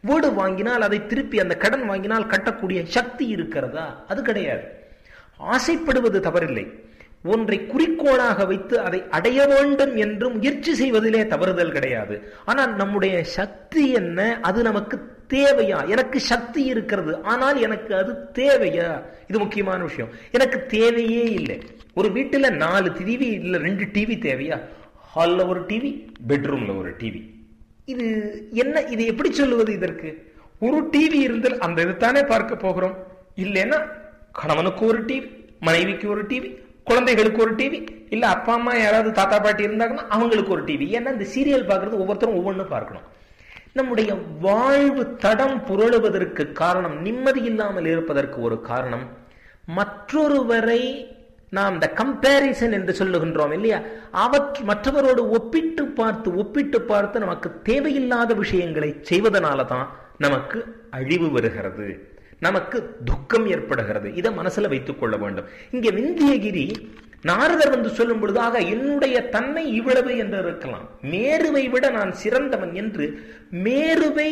வீடு வாங்கினால் அதை திருப்பி அந்த கடன் வாங்கினால் கட்டக்கூடிய சக்தி இருக்கிறதா அது கிடையாது ஆசைப்படுவது தவறில்லை ஒன்றை குறிக்கோளாக வைத்து அதை அடைய வேண்டும் என்று முயற்சி செய்வதிலே தவறுதல் கிடையாது ஆனால் நம்முடைய சக்தி என்ன அது நமக்கு தேவையா எனக்கு சக்தி இருக்கிறது ஆனால் எனக்கு அது தேவையா இது முக்கியமான விஷயம் எனக்கு தேவையே இல்லை ஒரு வீட்டுல நாலு டிவி இல்ல ரெண்டு டிவி தேவையா ஹால்ல ஒரு டிவி பெட்ரூம்ல ஒரு டிவி இது என்ன இது எப்படி சொல்லுவது இதற்கு ஒரு டிவி இருந்தால் அந்த இதுதானே பார்க்க போகிறோம் இல்லைன்னா கணவனுக்கு ஒரு டிவி மனைவிக்கு ஒரு டிவி குழந்தைகளுக்கு ஒரு டிவி இல்ல அப்பா அம்மா யாராவது தாத்தா பாட்டி இருந்தாங்கன்னா அவங்களுக்கு ஒரு டிவி ஏன்னா இந்த சீரியல் பார்க்கறது ஒவ்வொருத்தரும் ஒவ்வொன்றும் பார்க்கணும் நம்முடைய வாழ்வு தடம் புரளுவதற்கு காரணம் நிம்மதி இல்லாமல் இருப்பதற்கு ஒரு காரணம் மற்றொருவரை நாம் இந்த கம்பேரிசன் என்று சொல்லுகின்றோம் இல்லையா அவற்று மற்றவரோடு ஒப்பிட்டு பார்த்து ஒப்பிட்டு பார்த்து நமக்கு தேவையில்லாத விஷயங்களை செய்வதனால தான் நமக்கு அழிவு வருகிறது நமக்கு துக்கம் ஏற்படுகிறது இதை மனசுல வைத்துக் கொள்ள வேண்டும் இங்க விந்தியகிரி நாரதர் வந்து சொல்லும் பொழுதாக என்னுடைய தன்மை இவ்வளவு என்று இருக்கலாம் மேருவை விட நான் சிறந்தவன் என்று மேருவை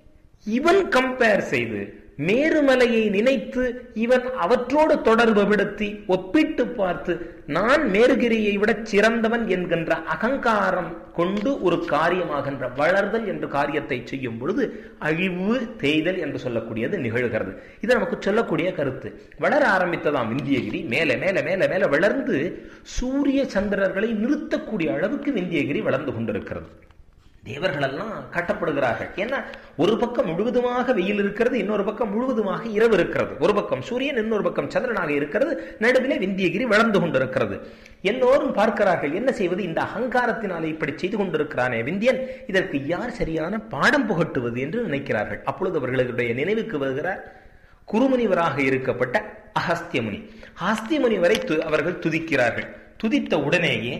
இவன் கம்பேர் செய்து மேருமலையை நினைத்து இவன் அவற்றோடு தொடர்பு படுத்தி ஒப்பிட்டு பார்த்து நான் மேருகிரியை விட சிறந்தவன் என்கின்ற அகங்காரம் கொண்டு ஒரு காரியமாகின்ற வளர்தல் என்ற காரியத்தை செய்யும் பொழுது அழிவு தேய்தல் என்று சொல்லக்கூடியது நிகழ்கிறது இது நமக்கு சொல்லக்கூடிய கருத்து வளர ஆரம்பித்ததாம் விந்தியகிரி மேலே மேலே மேலே மேலே வளர்ந்து சூரிய சந்திரர்களை நிறுத்தக்கூடிய அளவுக்கு விந்தியகிரி வளர்ந்து கொண்டிருக்கிறது தேவர்கள் எல்லாம் கட்டப்படுகிறார்கள் ஏன்னா ஒரு பக்கம் முழுவதுமாக வெயில் இருக்கிறது இன்னொரு பக்கம் முழுவதுமாக இரவு இருக்கிறது ஒரு பக்கம் சூரியன் இன்னொரு பக்கம் சந்திரனாக இருக்கிறது நடுவிலே விந்தியகிரி வளர்ந்து கொண்டிருக்கிறது எல்லோரும் பார்க்கிறார்கள் என்ன செய்வது இந்த அகங்காரத்தினாலே இப்படி செய்து கொண்டிருக்கிறானே விந்தியன் இதற்கு யார் சரியான பாடம் புகட்டுவது என்று நினைக்கிறார்கள் அப்பொழுது அவர்களுடைய நினைவுக்கு வருகிறார் குருமுனிவராக இருக்கப்பட்ட அகஸ்திய முனி ஆஸ்திய முனிவரை அவர்கள் துதிக்கிறார்கள் துதித்த உடனேயே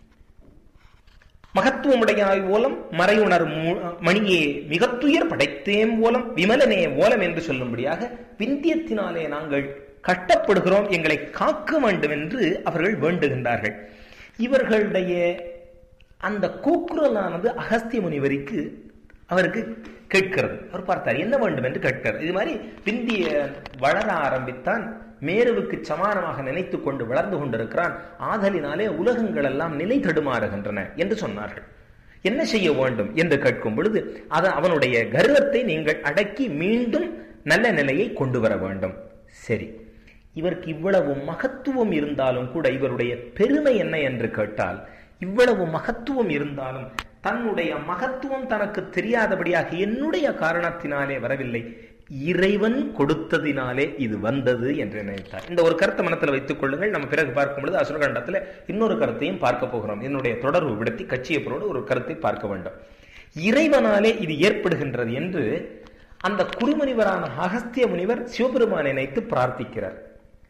மகத்துவமுடையாய் ஓலம் மறையுணர் மணியே மிகத்துயர் படைத்தேம் ஓலம் விமலனே ஓலம் என்று சொல்லும்படியாக விந்தியத்தினாலே நாங்கள் கட்டப்படுகிறோம் எங்களை காக்க வேண்டும் என்று அவர்கள் வேண்டுகின்றார்கள் இவர்களுடைய அந்த கூக்குரலானது அகஸ்திய முனிவருக்கு அவருக்கு கேட்கிறது அவர் பார்த்தார் என்ன வேண்டும் என்று கேட்கிறார் இது மாதிரி விந்திய வளர ஆரம்பித்தான் மேருவுக்கு சமானமாக நினைத்துக் கொண்டு வளர்ந்து கொண்டிருக்கிறான் ஆதலினாலே உலகங்கள் எல்லாம் நிலை தடுமாறுகின்றன என்று சொன்னார்கள் என்ன செய்ய வேண்டும் என்று கேட்கும் பொழுது அது அவனுடைய கர்வத்தை நீங்கள் அடக்கி மீண்டும் நல்ல நிலையை கொண்டு வர வேண்டும் சரி இவருக்கு இவ்வளவு மகத்துவம் இருந்தாலும் கூட இவருடைய பெருமை என்ன என்று கேட்டால் இவ்வளவு மகத்துவம் இருந்தாலும் தன்னுடைய மகத்துவம் தனக்கு தெரியாதபடியாக என்னுடைய காரணத்தினாலே வரவில்லை இறைவன் கொடுத்ததினாலே இது வந்தது என்று நினைத்தார் இந்த ஒரு கருத்தை மனத்தில் வைத்துக் கொள்ளுங்கள் நம்ம பிறகு பார்க்கும் பொழுது அசுரகண்டத்தில் இன்னொரு கருத்தையும் பார்க்க போகிறோம் என்னுடைய தொடர்பு விடுத்தி கட்சியப்பரோடு ஒரு கருத்தை பார்க்க வேண்டும் இறைவனாலே இது ஏற்படுகின்றது என்று அந்த குருமுனிவரான அகஸ்திய முனிவர் சிவபெருமானை நினைத்து பிரார்த்திக்கிறார்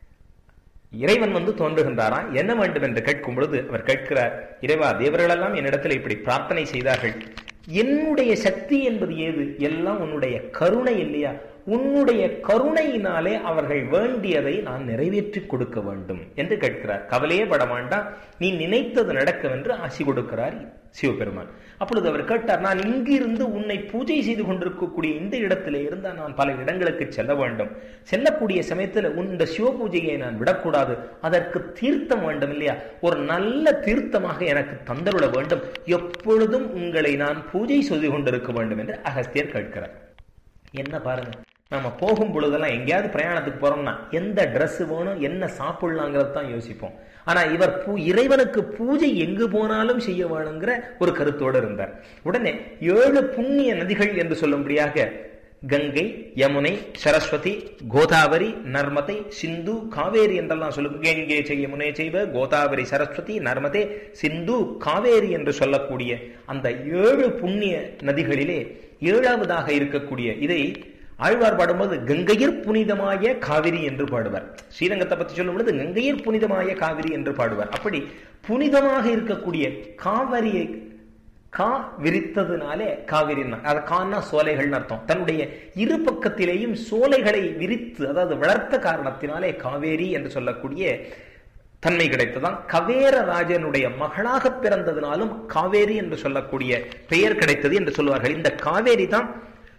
இறைவன் வந்து தோன்றுகின்றாரா என்ன வேண்டும் என்று கேட்கும் பொழுது அவர் கேட்கிறார் இறைவா தேவர்களெல்லாம் என்னிடத்தில் இப்படி பிரார்த்தனை செய்தார்கள் என்னுடைய சக்தி என்பது ஏது எல்லாம் உன்னுடைய கருணை இல்லையா உன்னுடைய கருணையினாலே அவர்கள் வேண்டியதை நான் நிறைவேற்றி கொடுக்க வேண்டும் என்று கேட்கிறார் கவலையே பட வேண்டாம் நீ நினைத்தது நடக்கும் என்று ஆசி கொடுக்கிறார் சிவபெருமான் அப்பொழுது அவர் கேட்டார் நான் இங்கிருந்து உன்னை பூஜை செய்து கொண்டிருக்கக்கூடிய இந்த இடத்திலே இருந்தால் நான் பல இடங்களுக்கு செல்ல வேண்டும் செல்லக்கூடிய சமயத்தில் இந்த சிவ பூஜையை நான் விடக்கூடாது அதற்கு தீர்த்தம் வேண்டும் இல்லையா ஒரு நல்ல தீர்த்தமாக எனக்கு தந்தருள வேண்டும் எப்பொழுதும் உங்களை நான் பூஜை செய்து கொண்டிருக்க வேண்டும் என்று அகஸ்தியர் கேட்கிறார் என்ன பாருங்க நம்ம போகும் பொழுதெல்லாம் எங்கேயாவது பிரயாணத்துக்கு போறோம்னா எந்த ட்ரெஸ் வேணும் என்ன சாப்பிடலாங்கிறது தான் யோசிப்போம் ஆனா இவர் பூ இறைவனுக்கு பூஜை எங்கு போனாலும் செய்ய வேணுங்கிற ஒரு கருத்தோடு இருந்தார் உடனே ஏழு புண்ணிய நதிகள் என்று சொல்லும்படியாக கங்கை யமுனை சரஸ்வதி கோதாவரி நர்மதை சிந்து காவேரி என்றெல்லாம் சொல்லும் கங்கை செய் யமுனை செய்வ கோதாவரி சரஸ்வதி நர்மதே சிந்து காவேரி என்று சொல்லக்கூடிய அந்த ஏழு புண்ணிய நதிகளிலே ஏழாவதாக இருக்கக்கூடிய இதை ஆழ்வார் பாடும்போது கங்கையர் புனிதமாய காவிரி என்று பாடுவார் ஸ்ரீரங்கத்தை பற்றி சொல்லும் பொழுது கங்கையர் புனிதமாய காவிரி என்று பாடுவார் அப்படி புனிதமாக இருக்கக்கூடிய காவிரியை கா விரித்ததுனாலே காவிரி அது கான்னா சோலைகள்னு அர்த்தம் தன்னுடைய இரு பக்கத்திலேயும் சோலைகளை விரித்து அதாவது வளர்த்த காரணத்தினாலே காவேரி என்று சொல்லக்கூடிய தன்மை கிடைத்ததான் கவேர ராஜனுடைய மகளாக பிறந்ததினாலும் காவேரி என்று சொல்லக்கூடிய பெயர் கிடைத்தது என்று சொல்லுவார்கள் இந்த காவேரி தான்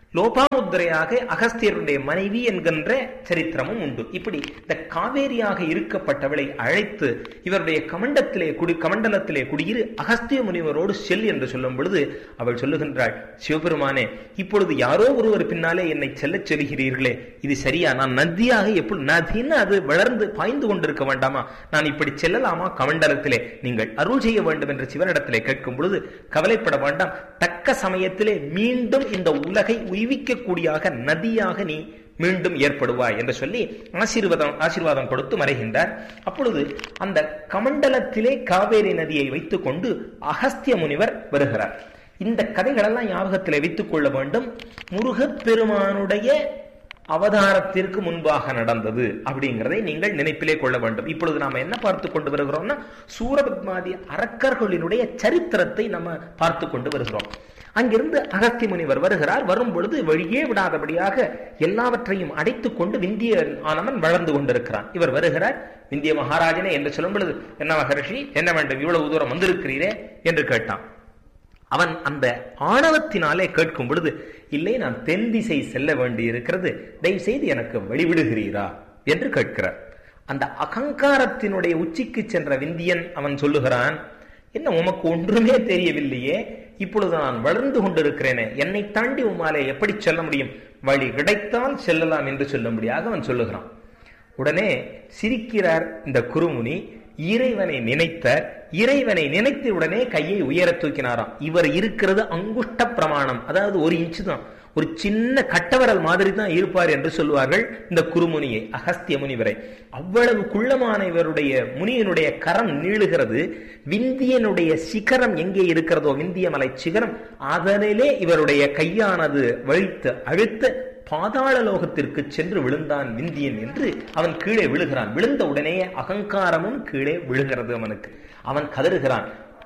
லோபாமுத்திரையாக அகஸ்தியருடைய மனைவி என்கின்ற சரித்திரமும் உண்டு இப்படி இந்த காவேரியாக இருக்கப்பட்டவளை அழைத்து இவருடைய கமண்டத்திலே குடி கமண்டலத்திலே குடியிரு அகஸ்திய முனிவரோடு செல் என்று சொல்லும் பொழுது அவள் சொல்லுகின்றாள் சிவபெருமானே இப்பொழுது யாரோ ஒருவர் பின்னாலே என்னை செல்லச் சொல்கிறீர்களே இது சரியா நான் நதியாக எப்படி நதின்னு அது வளர்ந்து பாய்ந்து கொண்டிருக்க வேண்டாமா நான் இப்படி செல்லலாமா கமண்டலத்திலே நீங்கள் அருள் செய்ய வேண்டும் என்று சிவனிடத்திலே கேட்கும் பொழுது கவலைப்பட வேண்டாம் தக்க சமயத்திலே மீண்டும் இந்த உலகை உய்விக்கக்கூடியாக நதியாக நீ மீண்டும் ஏற்படுவாய் என்று சொல்லி ஆசீர்வாதம் ஆசீர்வாதம் கொடுத்து மறைகின்றார் அப்பொழுது அந்த கமண்டலத்திலே காவேரி நதியை வைத்துக் கொண்டு அகஸ்திய முனிவர் வருகிறார் இந்த கதைகளெல்லாம் ஞாபகத்திலே வைத்துக் கொள்ள வேண்டும் முருகப்பெருமானுடைய அவதாரத்திற்கு முன்பாக நடந்தது அப்படிங்கிறதை நீங்கள் நினைப்பிலே கொள்ள வேண்டும் இப்பொழுது நாம என்ன பார்த்து கொண்டு வருகிறோம்னா சூரபத்மாதி அரக்கர்களினுடைய சரித்திரத்தை நம்ம பார்த்து கொண்டு வருகிறோம் அங்கிருந்து அகஸ்தி முனிவர் வருகிறார் வரும் பொழுது வழியே விடாதபடியாக எல்லாவற்றையும் அடைத்துக் கொண்டு விந்திய ஆனவன் வளர்ந்து கொண்டிருக்கிறான் இவர் வருகிறார் விந்திய மகாராஜனே என்று சொல்லும் பொழுது என்ன மகரிஷி என்ன வேண்டும் இவ்வளவு தூரம் வந்திருக்கிறீரே என்று கேட்டான் அவன் அந்த ஆணவத்தினாலே கேட்கும் பொழுது இல்லை நான் தென் திசை செல்ல வேண்டி இருக்கிறது தயவு செய்து எனக்கு வழிவிடுகிறீரா என்று கேட்கிறார் அந்த அகங்காரத்தினுடைய உச்சிக்கு சென்ற விந்தியன் அவன் சொல்லுகிறான் என்ன உமக்கு ஒன்றுமே தெரியவில்லையே இப்பொழுது நான் வளர்ந்து கொண்டிருக்கிறேனே என்னை தாண்டி உமாலே எப்படி செல்ல முடியும் வழி கிடைத்தால் செல்லலாம் என்று சொல்லும்படியாக அவன் சொல்லுகிறான் உடனே சிரிக்கிறார் இந்த குருமுனி இறைவனை நினைத்த இறைவனை நினைத்த உடனே கையை உயர தூக்கினாராம் இவர் இருக்கிறது அங்குஷ்ட பிரமாணம் அதாவது ஒரு இன்ச்சு தான் ஒரு சின்ன கட்டவரல் மாதிரி தான் இருப்பார் என்று சொல்லுவார்கள் இந்த குருமுனியை அகஸ்திய முனிவரை அவ்வளவு குள்ளமான இவருடைய முனியனுடைய கரம் நீளுகிறது விந்தியனுடைய சிகரம் எங்கே இருக்கிறதோ விந்திய மலை சிகரம் அதனிலே இவருடைய கையானது வழித்து அழுத்த பாதாள லோகத்திற்கு சென்று விழுந்தான் விந்தியன் என்று அவன் கீழே விழுகிறான் விழுந்த உடனே அகங்காரமும் கீழே விழுகிறது அவனுக்கு அவன் கதறுகிறான்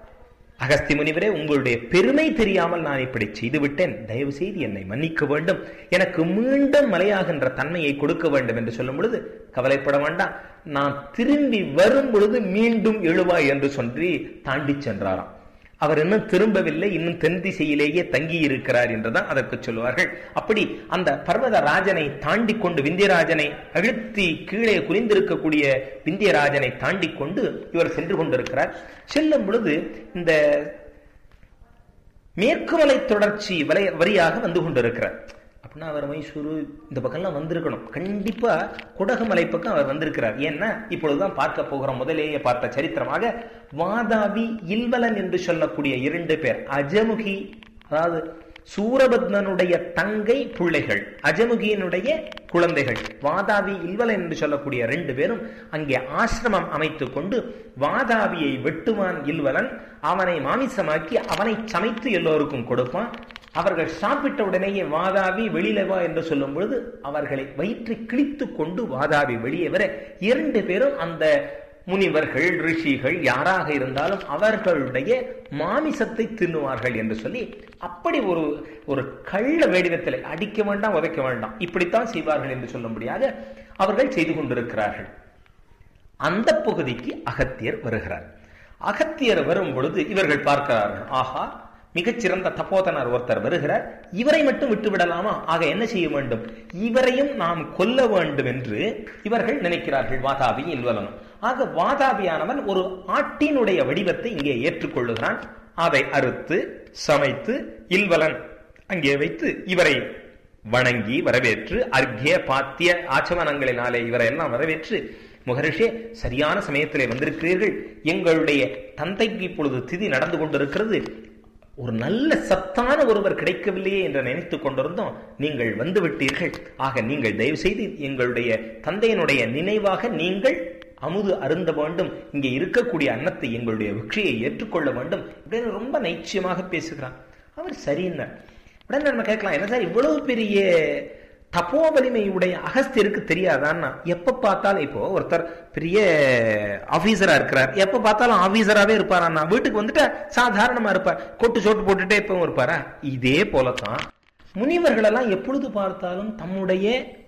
அகஸ்தி முனிவரே உங்களுடைய பெருமை தெரியாமல் நான் இப்படி செய்துவிட்டேன் தயவு செய்து என்னை மன்னிக்க வேண்டும் எனக்கு மீண்டும் மலையாகின்ற தன்மையை கொடுக்க வேண்டும் என்று சொல்லும் பொழுது கவலைப்பட வேண்டாம் நான் திரும்பி வரும் பொழுது மீண்டும் எழுவாய் என்று சொல்லி தாண்டி சென்றாராம் அவர் இன்னும் திரும்பவில்லை இன்னும் தென் திசையிலேயே தங்கி இருக்கிறார் என்றுதான் அதற்கு சொல்லுவார்கள் அப்படி அந்த பர்வத ராஜனை தாண்டி கொண்டு விந்தியராஜனை அழுத்தி கீழே குனிந்திருக்கக்கூடிய விந்தியராஜனை தாண்டி கொண்டு இவர் சென்று கொண்டிருக்கிறார் செல்லும் பொழுது இந்த மேற்கு மலை தொடர்ச்சி வலை வரியாக வந்து கொண்டிருக்கிறார் அப்படின்னா அவர் மைசூரு இந்த பக்கம்லாம் வந்திருக்கணும் கண்டிப்பா குடகுமலை பக்கம் அவர் வந்திருக்கிறார் ஏன்னா இப்பொழுதுதான் பார்க்க போகிறோம் முதலேயே பார்த்த சரித்திரமாக வாதாபி இல்வலன் என்று சொல்லக்கூடிய இரண்டு பேர் அஜமுகி அதாவது சூரபத்மனுடைய தங்கை பிள்ளைகள் அஜமுகியினுடைய குழந்தைகள் வாதாபி இல்வலன் என்று சொல்லக்கூடிய ரெண்டு பேரும் அங்கே ஆசிரமம் அமைத்துக் கொண்டு வாதாபியை வெட்டுவான் இல்வலன் அவனை மாமிசமாக்கி அவனை சமைத்து எல்லோருக்கும் கொடுப்பான் அவர்கள் சாப்பிட்ட உடனேயே வாதாபி வெளியில வா என்று சொல்லும் பொழுது அவர்களை வயிற்றை கிழித்து கொண்டு வாதாபி வெளியே வர இரண்டு பேரும் அந்த முனிவர்கள் ரிஷிகள் யாராக இருந்தாலும் அவர்களுடைய மாமிசத்தை தின்னுவார்கள் என்று சொல்லி அப்படி ஒரு ஒரு கள்ள வேடிவத்தில் அடிக்க வேண்டாம் உதைக்க வேண்டாம் இப்படித்தான் செய்வார்கள் என்று சொல்லும்படியாக அவர்கள் செய்து கொண்டிருக்கிறார்கள் அந்த பகுதிக்கு அகத்தியர் வருகிறார் அகத்தியர் வரும் பொழுது இவர்கள் பார்க்கிறார்கள் ஆஹா மிகச்சிறந்த தப்போதனர் ஒருத்தர் வருகிறார் இவரை மட்டும் விட்டு விடலாமா ஆக என்ன செய்ய வேண்டும் இவரையும் நாம் கொல்ல வேண்டும் என்று இவர்கள் நினைக்கிறார்கள் வாதாபி இல்வலனும் ஆக வாதாபியானவன் ஒரு ஆட்டினுடைய வடிவத்தை இங்கே ஏற்றுக்கொள்ளுகிறான் அதை அறுத்து சமைத்து இல்வலன் அங்கே வைத்து இவரை வணங்கி வரவேற்று அர்க்கிய பாத்திய ஆச்சமனங்களினாலே இவரை எல்லாம் வரவேற்று முகரிஷே சரியான சமயத்திலே வந்திருக்கிறீர்கள் எங்களுடைய தந்தைக்கு இப்பொழுது திதி நடந்து கொண்டிருக்கிறது ஒரு நல்ல சத்தான ஒருவர் கிடைக்கவில்லையே என்று நினைத்துக் கொண்டிருந்தோம் நீங்கள் வந்து விட்டீர்கள் ஆக நீங்கள் தயவு செய்து எங்களுடைய தந்தையினுடைய நினைவாக நீங்கள் அமுது அருந்த வேண்டும் இங்கே இருக்கக்கூடிய அன்னத்தை எங்களுடைய விக்ஷையை ஏற்றுக்கொள்ள வேண்டும் அப்படின்னு ரொம்ப நைச்சியமாக பேசுகிறான் அவர் சரின்னு உடனே நம்ம கேட்கலாம் என்ன சார் இவ்வளவு பெரிய தப்போ வலிமையுடைய அகஸ்தியருக்கு தெரியாதான்னா எப்ப பார்த்தாலும் இப்போ ஒருத்தர் பெரிய ஆபீசரா இருக்கிறார் எப்ப பார்த்தாலும் ஆபீசராவே இருப்பாரா வீட்டுக்கு வந்துட்டு சாதாரணமா இருப்பார் கொட்டு சோட்டு போட்டுட்டே எப்பவும் இருப்பாரா இதே போலதான் முனிவர்கள் எல்லாம் எப்பொழுது பார்த்தாலும் தம்முடைய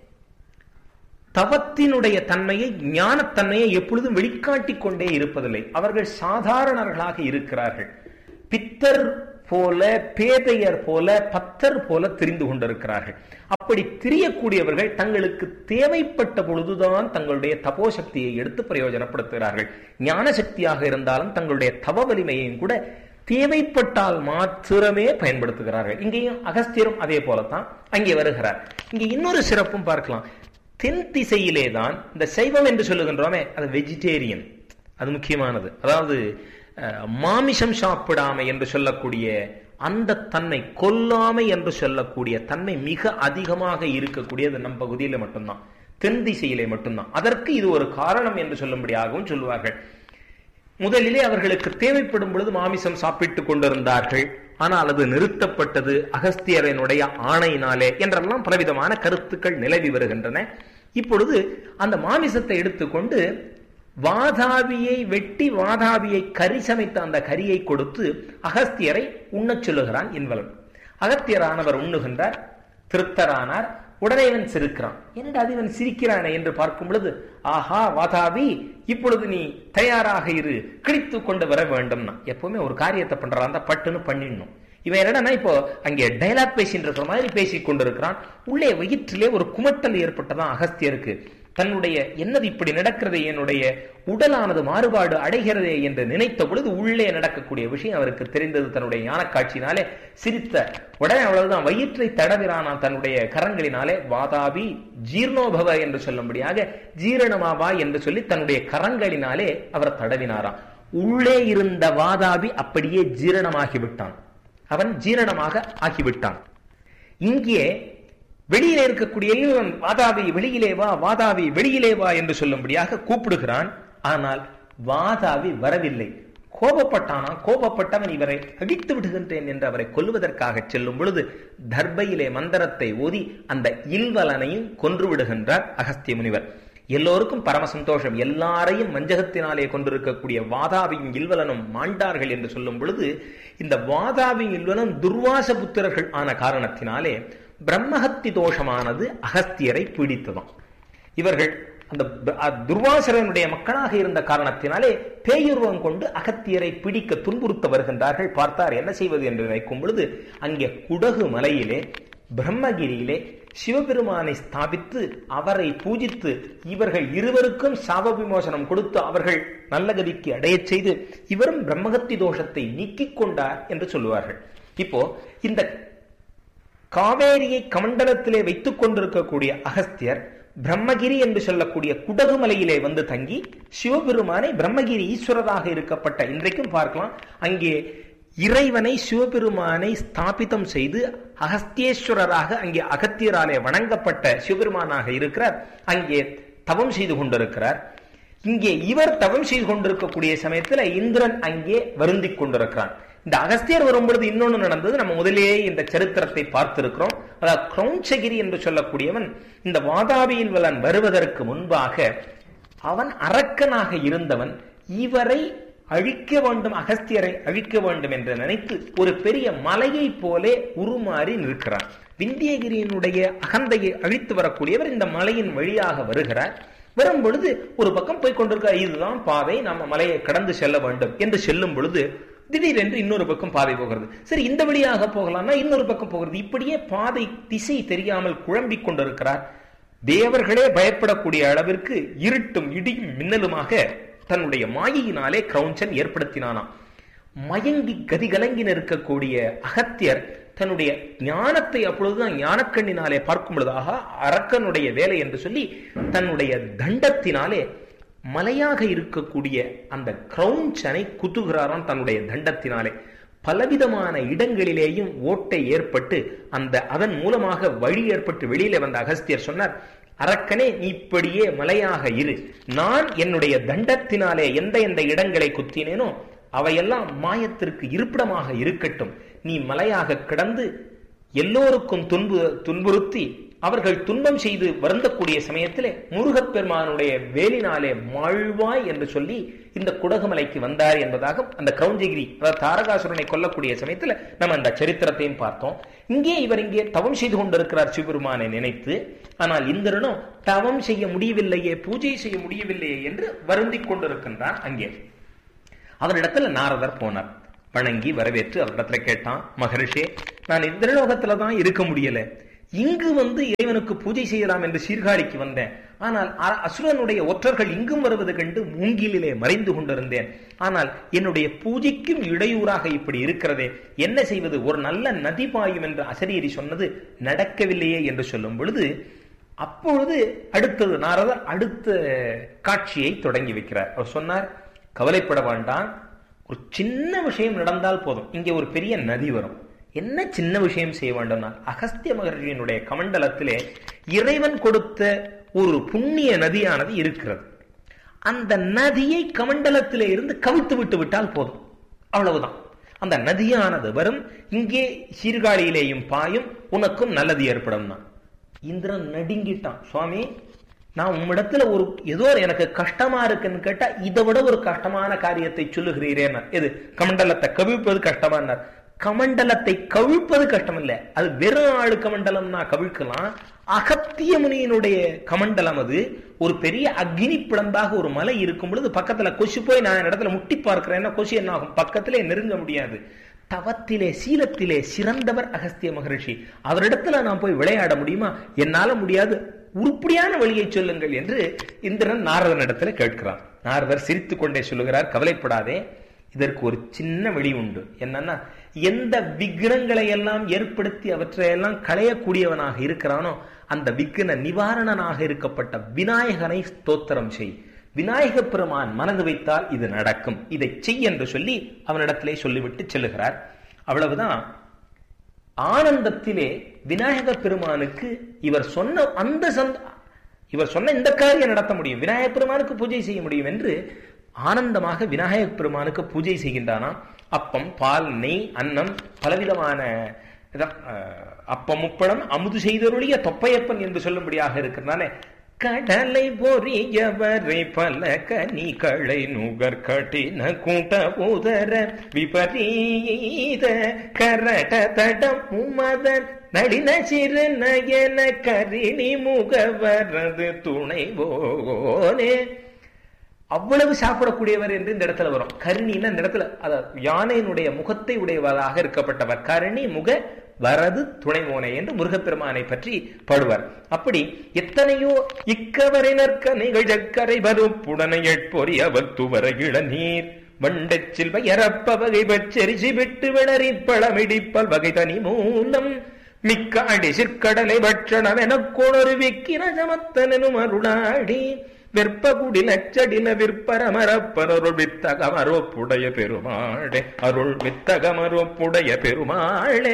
தவத்தினுடைய தன்மையை ஞானத்தன்மையை எப்பொழுதும் வெளிக்காட்டிக் கொண்டே இருப்பதில்லை அவர்கள் சாதாரணர்களாக இருக்கிறார்கள் பித்தர் போல பேதையர் போல பத்தர் போல திரிந்து கொண்டிருக்கிறார்கள் அப்படி திரியக்கூடியவர்கள் தங்களுக்கு தேவைப்பட்ட பொழுதுதான் தங்களுடைய தபோ சக்தியை எடுத்து பிரயோஜனப்படுத்துகிறார்கள் ஞான சக்தியாக இருந்தாலும் தங்களுடைய தவ வலிமையையும் கூட தேவைப்பட்டால் மாத்திரமே பயன்படுத்துகிறார்கள் இங்கேயும் அகஸ்தியரும் அதே போலத்தான் அங்கே வருகிறார் இங்கே இன்னொரு சிறப்பும் பார்க்கலாம் தென் திசையிலே தான் இந்த சைவம் என்று சொல்லுகின்றோமே அது வெஜிடேரியன் அது முக்கியமானது அதாவது மாமிசம் சாப்பிடாமை என்று சொல்லக்கூடிய அந்த தன்மை கொல்லாமை என்று சொல்லக்கூடிய தன்மை மிக அதிகமாக இருக்கக்கூடியது நம் பகுதியில் மட்டும்தான் தென் திசையிலே மட்டும்தான் அதற்கு இது ஒரு காரணம் என்று சொல்லும்படியாகவும் சொல்லுவார்கள் முதலிலே அவர்களுக்கு தேவைப்படும் பொழுது மாமிசம் சாப்பிட்டுக் கொண்டிருந்தார்கள் ஆனால் அது நிறுத்தப்பட்டது அகஸ்தியரனுடைய ஆணையினாலே என்றெல்லாம் பலவிதமான கருத்துக்கள் நிலவி வருகின்றன இப்பொழுது அந்த மாமிசத்தை எடுத்துக்கொண்டு வாதாபியை வெட்டி வாதாபியை கறி சமைத்த அந்த கரியை கொடுத்து அகஸ்தியரை உண்ணச் சொல்லுகிறான் இன்வலன் அகத்தியரானவர் உண்ணுகின்றார் திருத்தரானார் உடனே இவன் சிரிக்கிறான் என்னடா அது இவன் சிரிக்கிறானே என்று பார்க்கும் பொழுது ஆஹா வாதாபி இப்பொழுது நீ தயாராக இரு கிழித்து கொண்டு வர வேண்டும்னா எப்பவுமே ஒரு காரியத்தை பண்றான் பட்டுன்னு பண்ணிடணும் இவன் என்னடா இப்போ அங்கே டைலாக் பேசிட்டு இருக்கிற மாதிரி பேசி கொண்டிருக்கிறான் உள்ளே வயிற்றிலே ஒரு குமட்டல் ஏற்பட்டதான் அகஸ்தியருக்கு தன்னுடைய என்னது இப்படி நடக்கிறது என்னுடைய உடலானது மாறுபாடு அடைகிறதே என்று நினைத்த பொழுது உள்ளே நடக்கக்கூடிய விஷயம் அவருக்கு தெரிந்தது தன்னுடைய ஞான காட்சியினாலே சிரித்த உடனே அவ்வளவுதான் வயிற்றை தடவிறானான் தன்னுடைய கரங்களினாலே வாதாபி ஜீர்ணோபவ என்று சொல்லும்படியாக ஜீரணமாவா என்று சொல்லி தன்னுடைய கரங்களினாலே அவர் தடவினாராம் உள்ளே இருந்த வாதாபி அப்படியே ஜீரணமாகி விட்டான் அவன் ஜீரணமாக ஆகிவிட்டான் இங்கே வெளியிலே இருக்கக்கூடிய இவன் வாதாபி வெளியிலே வா வாதாபி வெளியிலே வா என்று சொல்லும்படியாக கூப்பிடுகிறான் ஆனால் வாதாபி வரவில்லை கோபப்பட்டானா கோபப்பட்டவன் இவரை அடித்து விடுகின்றேன் என்று அவரை கொல்லுவதற்காக செல்லும் பொழுது தர்பையிலே மந்திரத்தை ஓதி அந்த இல்வலனையும் கொன்று விடுகின்றார் அகஸ்திய முனிவர் எல்லோருக்கும் பரம சந்தோஷம் எல்லாரையும் மஞ்சகத்தினாலே கொண்டிருக்கக்கூடிய வாதாபியும் இல்வலனும் மாண்டார்கள் என்று சொல்லும் பொழுது இந்த வாதாபியும் இல்வலன் துர்வாச புத்திரர்கள் ஆன காரணத்தினாலே பிரம்மஹத்தி தோஷமானது அகஸ்தியரை பீடித்ததாம் இவர்கள் அந்த துர்வாசரனுடைய மக்களாக இருந்த காரணத்தினாலே பேயுருவம் கொண்டு அகத்தியரை பிடிக்க துன்புறுத்த வருகின்றார்கள் பார்த்தார் என்ன செய்வது என்று நினைக்கும் பொழுது அங்கே குடகு மலையிலே பிரம்மகிரியிலே சிவபெருமானை ஸ்தாபித்து அவரை பூஜித்து இவர்கள் இருவருக்கும் சாப விமோசனம் கொடுத்து அவர்கள் நல்ல கதிக்கு அடையச் செய்து இவரும் பிரம்மகத்தி தோஷத்தை நீக்கிக் கொண்டார் என்று சொல்லுவார்கள் இப்போ இந்த காவேரியை கமண்டலத்திலே வைத்துக் கொண்டிருக்கக்கூடிய அகஸ்தியர் பிரம்மகிரி என்று சொல்லக்கூடிய குடகுமலையிலே வந்து தங்கி சிவபெருமானை பிரம்மகிரி ஈஸ்வரராக இருக்கப்பட்ட இன்றைக்கும் பார்க்கலாம் அங்கே இறைவனை சிவபெருமானை ஸ்தாபிதம் செய்து அகஸ்தியேஸ்வரராக அங்கே அகத்தியராலே வணங்கப்பட்ட சிவபெருமானாக இருக்கிறார் அங்கே தவம் செய்து கொண்டிருக்கிறார் இங்கே இவர் தவம் செய்து கொண்டிருக்கக்கூடிய சமயத்துல இந்திரன் அங்கே வருந்திக் கொண்டிருக்கிறான் இந்த அகஸ்தியர் வரும்பொழுது இன்னொன்னு நடந்தது நம்ம முதலேயே இந்த சரித்திரத்தை பார்த்திருக்கிறோம் அதாவது கிரௌஞ்சகிரி என்று சொல்லக்கூடியவன் இந்த வாதாபியில் வலன் வருவதற்கு முன்பாக அவன் அரக்கனாக இருந்தவன் இவரை அழிக்க வேண்டும் அகஸ்தியரை அழிக்க வேண்டும் என்று நினைத்து ஒரு பெரிய மலையை போலே உருமாறி நிற்கிறான் விந்தியகிரியினுடைய அகந்தையை அழித்து வரக்கூடியவர் இந்த மலையின் வழியாக வருகிறார் வரும் பொழுது ஒரு பக்கம் போய் கொண்டிருக்க இதுதான் பாதை நம்ம மலையை கடந்து செல்ல வேண்டும் என்று செல்லும் பொழுது திடீரென்று இன்னொரு பக்கம் பாதை போகிறது சரி இந்த வழியாக போகலாம்னா இன்னொரு பக்கம் போகிறது இப்படியே பாதை திசை தெரியாமல் குழம்பிக் கொண்டிருக்கிறார் தேவர்களே பயப்படக்கூடிய அளவிற்கு இருட்டும் இடியும் மின்னலுமாக தன்னுடைய மாயையினாலே கிரௌஞ்சன் ஏற்படுத்தினானாம் மயங்கி கதிகலங்கி நிற்கக்கூடிய அகத்தியர் தன்னுடைய ஞானத்தை அப்பொழுதுதான் ஞானக்கண்ணினாலே பார்க்கும் பொழுதாக அரக்கனுடைய வேலை என்று சொல்லி தன்னுடைய தண்டத்தினாலே மலையாக இருக்கக்கூடிய அந்த கிரௌஞ்சனை குத்துகிறாராம் தன்னுடைய தண்டத்தினாலே பலவிதமான இடங்களிலேயும் ஓட்டை ஏற்பட்டு அந்த அதன் மூலமாக வழி ஏற்பட்டு வெளியில வந்த அகஸ்தியர் சொன்னார் அரக்கனே நீ இப்படியே மலையாக இரு நான் என்னுடைய தண்டத்தினாலே எந்த எந்த இடங்களை குத்தினேனோ அவையெல்லாம் மாயத்திற்கு இருப்பிடமாக இருக்கட்டும் நீ மலையாக கிடந்து எல்லோருக்கும் துன்பு துன்புறுத்தி அவர்கள் துன்பம் செய்து வருந்தக்கூடிய சமயத்திலே முருகப்பெருமானுடைய வேலினாலே மாழ்வாய் என்று சொல்லி இந்த குடகுமலைக்கு வந்தார் என்பதாக அந்த கிரௌஞ்சகிரி அதாவது தாரகாசுரனை கொல்லக்கூடிய சமயத்தில் நம்ம அந்த சரித்திரத்தையும் பார்த்தோம் இங்கே இவர் இங்கே தவம் செய்து கொண்டிருக்கிறார் சிவபெருமானை நினைத்து ஆனால் இந்திரனோ தவம் செய்ய முடியவில்லையே பூஜை செய்ய முடியவில்லையே என்று வருந்திக் கொண்டிருக்கின்றான் அங்கே அவரிடத்துல நாரதர் போனார் வணங்கி வரவேற்று அவரிடத்துல கேட்டான் மகரிஷே நான் இந்திரலோகத்துல தான் இருக்க முடியல இங்கு வந்து இறைவனுக்கு பூஜை செய்யலாம் என்று சீர்காழிக்கு வந்தேன் ஆனால் அ- அசுரனுடைய ஒற்றர்கள் இங்கும் வருவது கண்டு மூங்கிலிலே மறைந்து கொண்டிருந்தேன் ஆனால் என்னுடைய பூஜைக்கும் இடையூறாக இப்படி இருக்கிறதே என்ன செய்வது ஒரு நல்ல நதி பாயும் என்று அசரீரி சொன்னது நடக்கவில்லையே என்று சொல்லும் பொழுது அப்பொழுது அடுத்தது நாரதர் அடுத்த காட்சியை தொடங்கி வைக்கிறார் அவர் சொன்னார் கவலைப்பட வேண்டாம் ஒரு சின்ன விஷயம் நடந்தால் போதும் இங்கே ஒரு பெரிய நதி வரும் என்ன சின்ன விஷயம் செய்ய வேண்டும்னா அகஸ்திய மகர்ஷியினுடைய கமண்டலத்திலே இறைவன் கொடுத்த ஒரு புண்ணிய நதியானது இருக்கிறது அந்த நதியை கமண்டலத்திலே இருந்து கவிழ்த்து விட்டு விட்டால் போதும் அவ்வளவுதான் அந்த நதியானது வரும் இங்கே சீர்காழியிலேயும் பாயும் உனக்கும் நல்லது ஏற்படும் இந்திரன் நடுங்கிட்டான் சுவாமி நான் உம்மிடத்துல ஒரு ஏதோ எனக்கு கஷ்டமா இருக்குன்னு கேட்டா இதை விட ஒரு கஷ்டமான காரியத்தை சொல்லுகிறீரேன் எது கமண்டலத்தை கவிழ்ப்பது கஷ்டமானார் கமண்டலத்தை கவிழ்ப்பது கஷ்டம் இல்ல அது வெறும் ஆளு கமண்டலம்னா கவிழ்க்கலாம் அகத்திய முனியினுடைய கமண்டலம் அது ஒரு பெரிய அக்னி பிளம்பாக ஒரு மலை இருக்கும் பொழுது பக்கத்துல கொசு போய் நான் இடத்துல முட்டி பார்க்கிறேன்னா கொசு என்ன ஆகும் பக்கத்திலே நெருங்க முடியாது தவத்திலே சீலத்திலே சிறந்தவர் அகஸ்திய மகரிஷி அவரிடத்துல நான் போய் விளையாட முடியுமா என்னால முடியாது உருப்படியான வழியை சொல்லுங்கள் என்று இந்திரன் நாரதன் இடத்துல கேட்கிறான் நாரதர் சிரித்துக் கொண்டே சொல்லுகிறார் கவலைப்படாதே இதற்கு ஒரு சின்ன வழி உண்டு என்னன்னா எந்த விக்னங்களை எல்லாம் ஏற்படுத்தி அவற்றையெல்லாம் களையக்கூடியவனாக இருக்கிறானோ அந்த விக்ன நிவாரணனாக இருக்கப்பட்ட விநாயகனை ஸ்தோத்திரம் செய் விநாயக பெருமான் மனது வைத்தால் இது நடக்கும் இதை செய் என்று சொல்லி அவனிடத்திலே சொல்லிவிட்டு செல்லுகிறார் அவ்வளவுதான் ஆனந்தத்திலே விநாயக பெருமானுக்கு இவர் சொன்ன அந்த சந்த இவர் சொன்ன இந்த காரியம் நடத்த முடியும் விநாயக பெருமானுக்கு பூஜை செய்ய முடியும் என்று ஆனந்தமாக விநாயக பெருமானுக்கு பூஜை செய்கின்றானாம் அப்பம் பால் நெய் அன்னம் பலவிதமான இதான், அஹ், அப்பம் முப்படம் அமுது செய்தருளிய தொப்பையப்பன் என்று சொல்லும்படியாக இருக்கிறதானே கடலை பொறியவரை பல கனிகளை நுகர் கட்டின கூட்ட உதர விபரீத கரட தடம் உமதர் நடின சிறு நயன கரிணி முகவரது துணைவோனே அவ்வளவு சாப்பிடக்கூடியவர் என்று இந்த இடத்துல வரும் கருணின்னா இந்த இடத்துல அதாவது யானையினுடைய முகத்தை உடையவராக இருக்கப்பட்டவர் கருணி முக வரது துணைமோனை என்று முருகப்பெருமானை பற்றி பாடுவார் அப்படி எத்தனையோ இக்கவரினர்க்க நிகழ்கரை வருப்புடனை எட்பொறி அவர் துவர இளநீர் வண்டச்சில் வயரப்ப வகை பச்சரிசி விட்டு விளறி பழமிடிப்பல் வகை தனி மூலம் மிக்க அடி சிற்கடலை பட்சணம் எனக் கொணரு விக்கிர சமத்தனும் அருளாடி வெற்பகுடி லச்சடில விற்பரமரப்பரருள் வித்தகமரோப்புடைய பெருமாளே அருள் வித்தகமரோப்புடைய பெருமாளே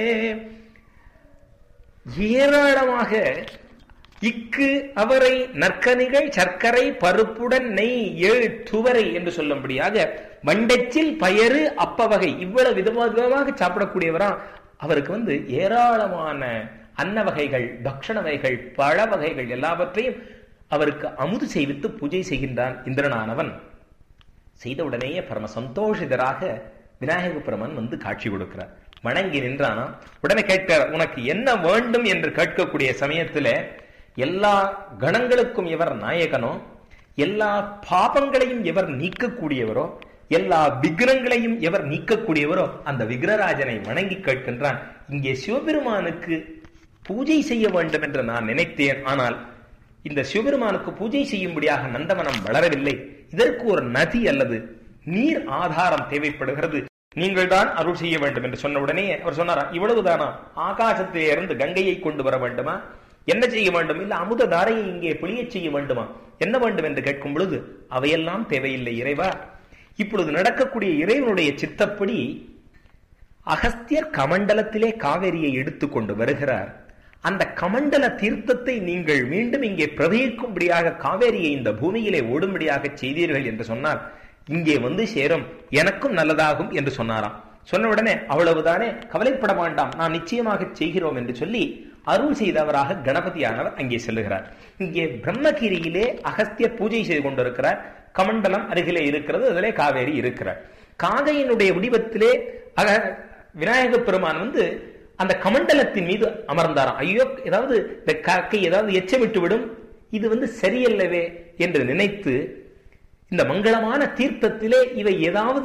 ஏராளமாக இக்கு அவரை நற்கனிகள் சர்க்கரை பருப்புடன் நெய் ஏழு துவரை என்று சொல்லும்படியாக வண்டச்சில் பயறு அப்ப வகை இவ்வளவு விதமாக சாப்பிடக்கூடியவரா அவருக்கு வந்து ஏராளமான அன்ன வகைகள் பக்ஷண வகைகள் பழ வகைகள் எல்லாவற்றையும் அவருக்கு அமுது செய்வித்து பூஜை செய்கின்றான் இந்திரனானவன் செய்தவுடனேயே பரம சந்தோஷிதராக விநாயக பெருமன் வந்து காட்சி கொடுக்கிறார் வணங்கி நின்றானா உடனே கேட்கிறார் உனக்கு என்ன வேண்டும் என்று கேட்கக்கூடிய சமயத்துல எல்லா கணங்களுக்கும் எவர் நாயகனோ எல்லா பாபங்களையும் எவர் நீக்கக்கூடியவரோ எல்லா விக்கிரங்களையும் எவர் நீக்கக்கூடியவரோ அந்த விக்கிரராஜனை வணங்கி கேட்கின்றான் இங்கே சிவபெருமானுக்கு பூஜை செய்ய வேண்டும் என்று நான் நினைத்தேன் ஆனால் இந்த சிவபெருமானுக்கு பூஜை செய்யும்படியாக நந்தவனம் வளரவில்லை இதற்கு ஒரு நதி அல்லது நீர் ஆதாரம் தேவைப்படுகிறது நீங்கள் தான் அருள் செய்ய வேண்டும் என்று சொன்ன உடனே அவர் சொன்னாரா இவ்வளவுதானா ஆகாசத்திலே இருந்து கங்கையை கொண்டு வர வேண்டுமா என்ன செய்ய வேண்டும் இல்ல அமுத தாரையை இங்கே பொழியச் செய்ய வேண்டுமா என்ன வேண்டும் என்று கேட்கும் பொழுது அவையெல்லாம் தேவையில்லை இறைவா இப்பொழுது நடக்கக்கூடிய இறைவனுடைய சித்தப்படி அகஸ்தியர் கமண்டலத்திலே காவேரியை எடுத்துக்கொண்டு வருகிறார் அந்த கமண்டல தீர்த்தத்தை நீங்கள் மீண்டும் இங்கே பிரவகிக்கும்படியாக காவேரியை இந்த பூமியிலே ஓடும்படியாக செய்தீர்கள் என்று சொன்னால் இங்கே வந்து சேரும் எனக்கும் நல்லதாகும் என்று சொன்னாராம் சொன்ன உடனே அவ்வளவுதானே கவலைப்பட வேண்டாம் நான் நிச்சயமாக செய்கிறோம் என்று சொல்லி அருள் செய்தவராக கணபதியானவர் அங்கே செல்லுகிறார் இங்கே பிரம்மகிரியிலே அகஸ்தியர் பூஜை செய்து கொண்டிருக்கிறார் கமண்டலம் அருகிலே இருக்கிறது அதிலே காவேரி இருக்கிறார் காகையினுடைய வடிவத்திலே அக விநாயக பெருமான் வந்து அந்த கமண்டலத்தின் மீது அமர்ந்தாராம் ஐயோ ஏதாவது இந்த காக்கை ஏதாவது எச்சமிட்டு விடும் இது வந்து சரியல்லவே என்று நினைத்து இந்த மங்களமான தீர்த்தத்திலே இவை ஏதாவது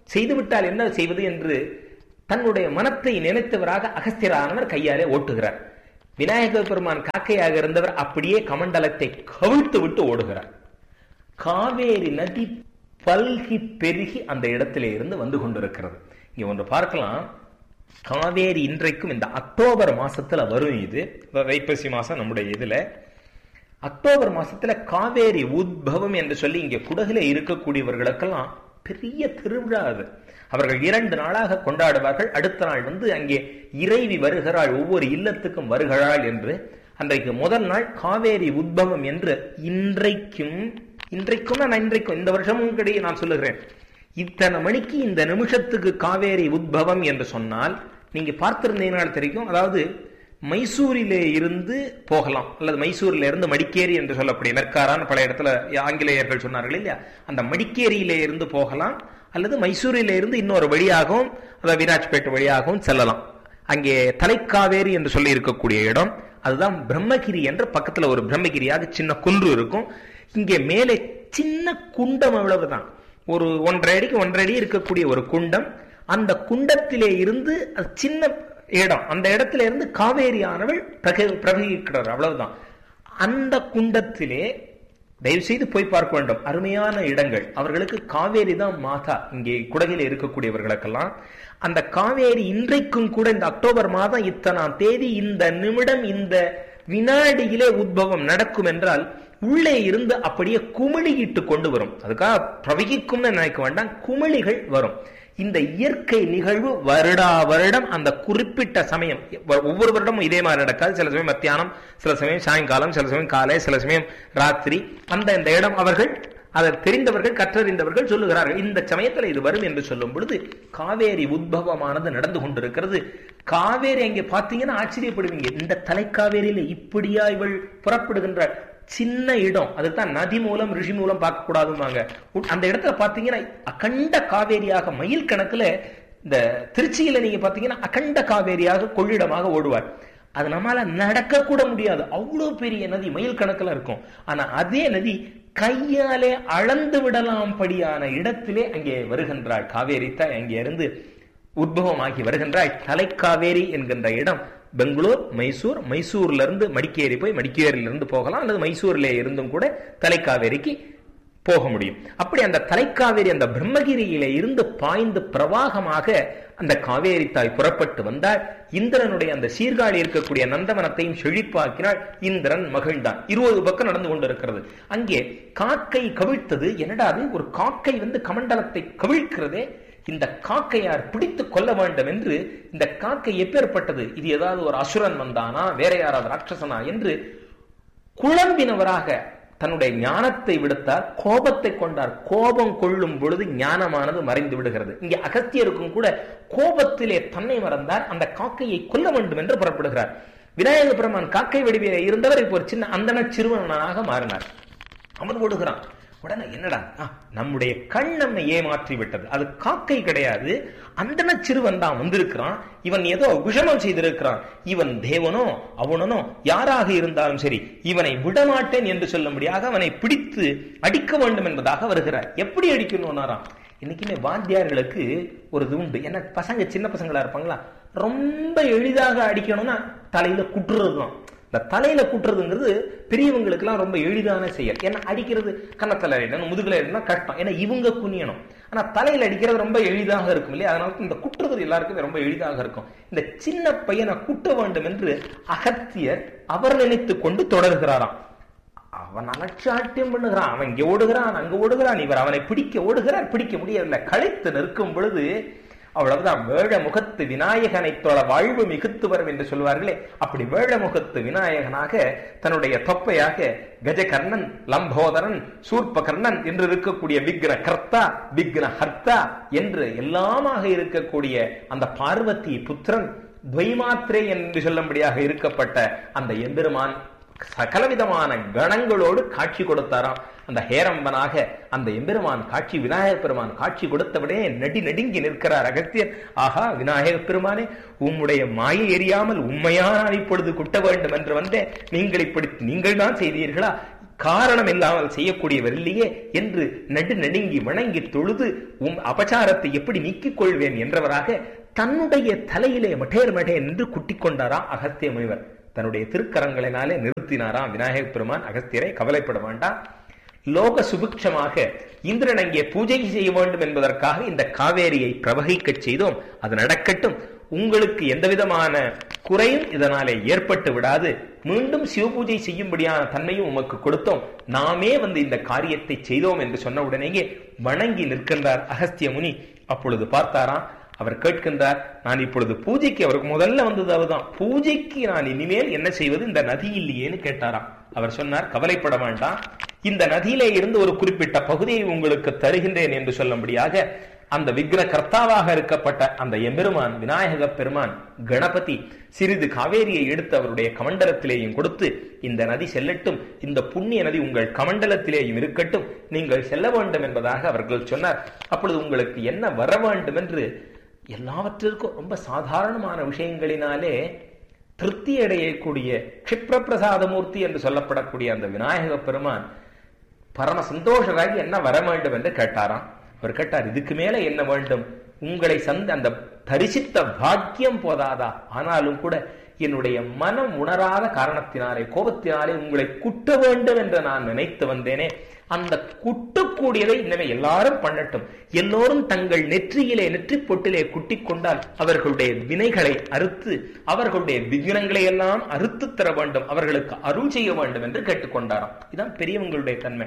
செய்துவிட்டால் என்ன செய்வது என்று தன்னுடைய மனத்தை நினைத்தவராக அகஸ்தியரானவர் கையாலே ஓட்டுகிறார் விநாயக பெருமான் காக்கையாக இருந்தவர் அப்படியே கமண்டலத்தை கவிழ்த்து விட்டு ஓடுகிறார் காவேரி நதி பல்கி பெருகி அந்த இடத்திலே இருந்து வந்து கொண்டிருக்கிறது இங்க ஒன்று பார்க்கலாம் காவேரி இன்றைக்கும் இந்த அக்டோபர் மாசத்துல வரும் இது வைப்பசி மாசம் நம்முடைய இதுல அக்டோபர் மாசத்துல காவேரி உத்பவம் என்று சொல்லி இங்க குடகுல இருக்கக்கூடியவர்களுக்கெல்லாம் பெரிய திருவிழா அது அவர்கள் இரண்டு நாளாக கொண்டாடுவார்கள் அடுத்த நாள் வந்து அங்கே இறைவி வருகிறாள் ஒவ்வொரு இல்லத்துக்கும் வருகிறாள் என்று அன்றைக்கு முதல் நாள் காவேரி உத்பவம் என்று இன்றைக்கும் இன்றைக்கும் நான் இன்றைக்கும் இந்த வருஷமும் கிடையே நான் சொல்லுகிறேன் இத்தனை மணிக்கு இந்த நிமிஷத்துக்கு காவேரி உத்பவம் என்று சொன்னால் நீங்க பார்த்திருந்தீங்கனால் தெரியும் அதாவது மைசூரிலே இருந்து போகலாம் அல்லது மைசூரில இருந்து மடிக்கேரி என்று சொல்லக்கூடிய மெர்காரான்னு பல இடத்துல ஆங்கிலேயர்கள் சொன்னார்கள் இல்லையா அந்த மடிக்கேரியிலே இருந்து போகலாம் அல்லது மைசூரில இருந்து இன்னொரு வழியாகவும் அதாவது விராஜ்பேட் வழியாகவும் செல்லலாம் அங்கே தலைக்காவேரி என்று சொல்லி இருக்கக்கூடிய இடம் அதுதான் பிரம்மகிரி என்ற பக்கத்துல ஒரு பிரம்மகிரியாக சின்ன குன்று இருக்கும் இங்கே மேலே சின்ன குண்டம் அவ்வளவுதான் ஒரு ஒன்றரை அடிக்கு ஒன்றரை அடி இருக்கக்கூடிய ஒரு குண்டம் அந்த குண்டத்திலே இருந்து சின்ன இடம் அந்த இடத்துல இருந்து காவேரி ஆனவள் பிரவகிக்கிறார் அவ்வளவுதான் அந்த குண்டத்திலே தயவு செய்து போய் பார்க்க வேண்டும் அருமையான இடங்கள் அவர்களுக்கு காவேரி தான் மாதா இங்கே குடகில இருக்கக்கூடியவர்களுக்கெல்லாம் அந்த காவேரி இன்றைக்கும் கூட இந்த அக்டோபர் மாதம் இத்தனாம் தேதி இந்த நிமிடம் இந்த வினாடியிலே உத்பவம் நடக்கும் என்றால் உள்ளே இருந்து அப்படியே குமிழியிட்டு கொண்டு வரும் அதுக்காக பிரவகிக்கும்னு நினைக்க வேண்டாம் குமிழிகள் வரும் இந்த இயற்கை நிகழ்வு வருடா வருடம் அந்த குறிப்பிட்ட சமயம் ஒவ்வொரு வருடமும் இதே மாதிரி நடக்காது சில சமயம் மத்தியானம் சில சமயம் சாயங்காலம் சில சமயம் காலை சில சமயம் ராத்திரி அந்த இந்த இடம் அவர்கள் அதை தெரிந்தவர்கள் கற்றறிந்தவர்கள் சொல்லுகிறார்கள் இந்த சமயத்தில் இது வரும் என்று சொல்லும் பொழுது காவேரி உத்பவமானது நடந்து கொண்டிருக்கிறது காவேரி அங்கே பார்த்தீங்கன்னா ஆச்சரியப்படுவீங்க இந்த தலைக்காவேரியில இப்படியா இவள் புறப்படுகின்ற சின்ன இடம் அதுதான் நதி மூலம் ரிஷி மூலம் பார்க்க கூடாதுமாங்க அந்த இடத்துல பாத்தீங்கன்னா அகண்ட காவேரியாக மைல் கணக்குல இந்த திருச்சியில நீங்க பாத்தீங்கன்னா அகண்ட காவேரியாக கொள்ளிடமாக ஓடுவார் அது நம்மளால நடக்க கூட முடியாது அவ்வளவு பெரிய நதி மயில் கணக்குல இருக்கும் ஆனா அதே நதி கையாலே அளந்து விடலாம் படியான இடத்திலே அங்கே வருகின்றாள் காவேரி தான் அங்கே இருந்து உத்பவமாகி வருகின்றாள் தலைக்காவேரி என்கின்ற இடம் பெங்களூர் மைசூர் மைசூர்ல இருந்து மடிக்கேரி போய் மடிக்கேரியில இருந்து போகலாம் அல்லது மைசூர்ல இருந்தும் கூட தலைக்காவேரிக்கு போக முடியும் அப்படி அந்த தலைக்காவேரி அந்த பிரம்மகிரியில இருந்து பாய்ந்து பிரவாகமாக அந்த காவேரி தாய் புறப்பட்டு வந்தால் இந்திரனுடைய அந்த சீர்காழி இருக்கக்கூடிய நந்தவனத்தையும் செழிப்பாக்கினாள் இந்திரன் மகிழ்ந்தான் இருபது பக்கம் நடந்து கொண்டிருக்கிறது அங்கே காக்கை கவிழ்த்தது என்னடா அது ஒரு காக்கை வந்து கமண்டலத்தை கவிழ்க்கிறதே இந்த காக்கையார் பிடித்து கொள்ள வேண்டும் என்று இந்த காக்கை எப்பேற்பட்டது இது ஏதாவது ஒரு அசுரன் வந்தானா வேற யாராவது ராட்சசனா என்று குழம்பினவராக தன்னுடைய ஞானத்தை விடுத்தார் கோபத்தை கொண்டார் கோபம் கொள்ளும் பொழுது ஞானமானது மறைந்து விடுகிறது இங்கே அகத்தியருக்கும் கூட கோபத்திலே தன்னை மறந்தார் அந்த காக்கையை கொல்ல வேண்டும் என்று புறப்படுகிறார் விநாயக பெருமான் காக்கை வடிவிலே இருந்தவர் இப்போ ஒரு சின்ன அந்தன சிறுவனாக மாறினார் அவன் ஓடுகிறான் உடனே என்னடா நம்முடைய கண் நம்மை ஏமாற்றி விட்டது அது காக்கை கிடையாது அந்தன சிறுவன் தான் வந்திருக்கிறான் இவன் ஏதோ விஷமம் செய்திருக்கிறான் இவன் தேவனோ அவனனோ யாராக இருந்தாலும் சரி இவனை விடமாட்டேன் என்று சொல்லும்படியாக அவனை பிடித்து அடிக்க வேண்டும் என்பதாக வருகிறார் எப்படி அடிக்கணும்னாராம் இன்னைக்குமே வாத்தியார்களுக்கு ஒரு இது உண்டு ஏன்னா பசங்க சின்ன பசங்களா இருப்பாங்களா ரொம்ப எளிதாக அடிக்கணும்னா தலையில குட்டுறது தான் இந்த தலையில குட்டுறதுங்கிறது பெரியவங்களுக்குலாம் ரொம்ப எளிதான செயல் ஏன்னா அடிக்கிறது கன்னத்துல இடணும் முதுகுல இடணும் கஷ்டம் ஏன்னா இவங்க குனியணும் ஆனா தலையில அடிக்கிறது ரொம்ப எளிதாக இருக்கும் இல்லையா அதனால இந்த குட்டுறது எல்லாருக்குமே ரொம்ப எளிதாக இருக்கும் இந்த சின்ன பையனை குட்ட வேண்டும் என்று அகத்தியர் அவர் நினைத்து கொண்டு தொடர்கிறாராம் அவன் அலட்சாட்டியம் பண்ணுகிறான் அவன் இங்க ஓடுகிறான் அங்க ஓடுகிறான் இவர் அவனை பிடிக்க ஓடுகிறார் பிடிக்க முடியவில்லை களைத்து நிற்கும் பொழுது அவ்வளவுதான் வேழ முகத்து விநாயகனை தொழ வாழ்வு மிகுத்து வரும் என்று சொல்வார்களே அப்படி வேழ முகத்து விநாயகனாக தன்னுடைய தொப்பையாக கஜகர்ணன் லம்போதரன் சூர்பகர்ணன் என்று இருக்கக்கூடிய விக்ன கர்த்தா விக்ன ஹர்த்தா என்று எல்லாமாக இருக்கக்கூடிய அந்த பார்வதி புத்திரன் துவைமாத்திரே என்று சொல்லும்படியாக இருக்கப்பட்ட அந்த எம்பெருமான் சகலவிதமான கணங்களோடு காட்சி கொடுத்தாராம் அந்த ஹேரம்பனாக அந்த எம்பெருமான் காட்சி விநாயக பெருமான் காட்சி கொடுத்தவுடனே நடி நடுங்கி நிற்கிறார் அகத்தியர் ஆஹா விநாயக பெருமானே உம்முடைய மாயை எரியாமல் உண்மையான இப்பொழுது குட்ட வேண்டும் என்று வந்தே நீங்கள் இப்படி நீங்கள் தான் செய்தீர்களா காரணம் இல்லாமல் செய்யக்கூடியவர் இல்லையே என்று நடு நடுங்கி வணங்கி தொழுது உம் அபச்சாரத்தை எப்படி நீக்கிக் கொள்வேன் என்றவராக தன்னுடைய தலையிலே மட்டேர் மட்டே என்று குட்டிக் கொண்டாராம் அகஸ்திய முனிவர் தன்னுடைய திருக்கரங்களினாலே நிறுத்தினாராம் விநாயக பெருமான் அகஸ்தியரை கவலைப்பட வேண்டாம் லோக சுபிக்ஷமாக இந்திரன் அங்கே பூஜை செய்ய வேண்டும் என்பதற்காக இந்த காவேரியை பிரவகிக்கச் செய்தோம் அது நடக்கட்டும் உங்களுக்கு எந்த விதமான குறையும் இதனாலே ஏற்பட்டு விடாது மீண்டும் சிவபூஜை செய்யும்படியான தன்மையும் உமக்கு கொடுத்தோம் நாமே வந்து இந்த காரியத்தை செய்தோம் என்று சொன்ன உடனேயே வணங்கி நிற்கின்றார் அகஸ்திய முனி அப்பொழுது பார்த்தாராம் அவர் கேட்கின்றார் நான் இப்பொழுது பூஜைக்கு அவருக்கு முதல்ல வந்தது அவர்தான் பூஜைக்கு நான் இனிமேல் என்ன செய்வது இந்த நதி இல்லையேன்னு கேட்டாராம் அவர் சொன்னார் கவலைப்பட வேண்டாம் இந்த நதியிலே இருந்து ஒரு குறிப்பிட்ட பகுதியை உங்களுக்கு தருகின்றேன் என்று சொல்லும்படியாக அந்த விக்ன கர்த்தாவாக இருக்கப்பட்ட அந்த எம்பெருமான் விநாயக பெருமான் கணபதி சிறிது காவேரியை எடுத்து அவருடைய கமண்டலத்திலேயும் கொடுத்து இந்த நதி செல்லட்டும் இந்த புண்ணிய நதி உங்கள் கமண்டலத்திலேயும் இருக்கட்டும் நீங்கள் செல்ல வேண்டும் என்பதாக அவர்கள் சொன்னார் அப்பொழுது உங்களுக்கு என்ன வர வேண்டும் என்று எல்லாவற்றிற்கும் ரொம்ப சாதாரணமான விஷயங்களினாலே திருப்தி அடையக்கூடிய கஷிப்ர பிரசாதமூர்த்தி என்று சொல்லப்படக்கூடிய அந்த விநாயக பெருமான் பரம சந்தோஷராகி என்ன வர வேண்டும் என்று கேட்டாராம் அவர் கேட்டார் இதுக்கு மேல என்ன வேண்டும் உங்களை சந்த அந்த தரிசித்த பாக்கியம் போதாதா ஆனாலும் கூட என்னுடைய மனம் உணராத காரணத்தினாலே கோபத்தினாலே உங்களை குட்ட வேண்டும் என்று நான் நினைத்து வந்தேனே அந்த குட்டக்கூடியதை இனிமே எல்லாரும் பண்ணட்டும் எல்லோரும் தங்கள் நெற்றியிலே நெற்றி பொட்டிலே குட்டிக் கொண்டால் அவர்களுடைய வினைகளை அறுத்து அவர்களுடைய விக்னங்களை எல்லாம் அறுத்து தர வேண்டும் அவர்களுக்கு அருள் செய்ய வேண்டும் என்று கேட்டுக்கொண்டாராம் இதான் பெரியவங்களுடைய தன்மை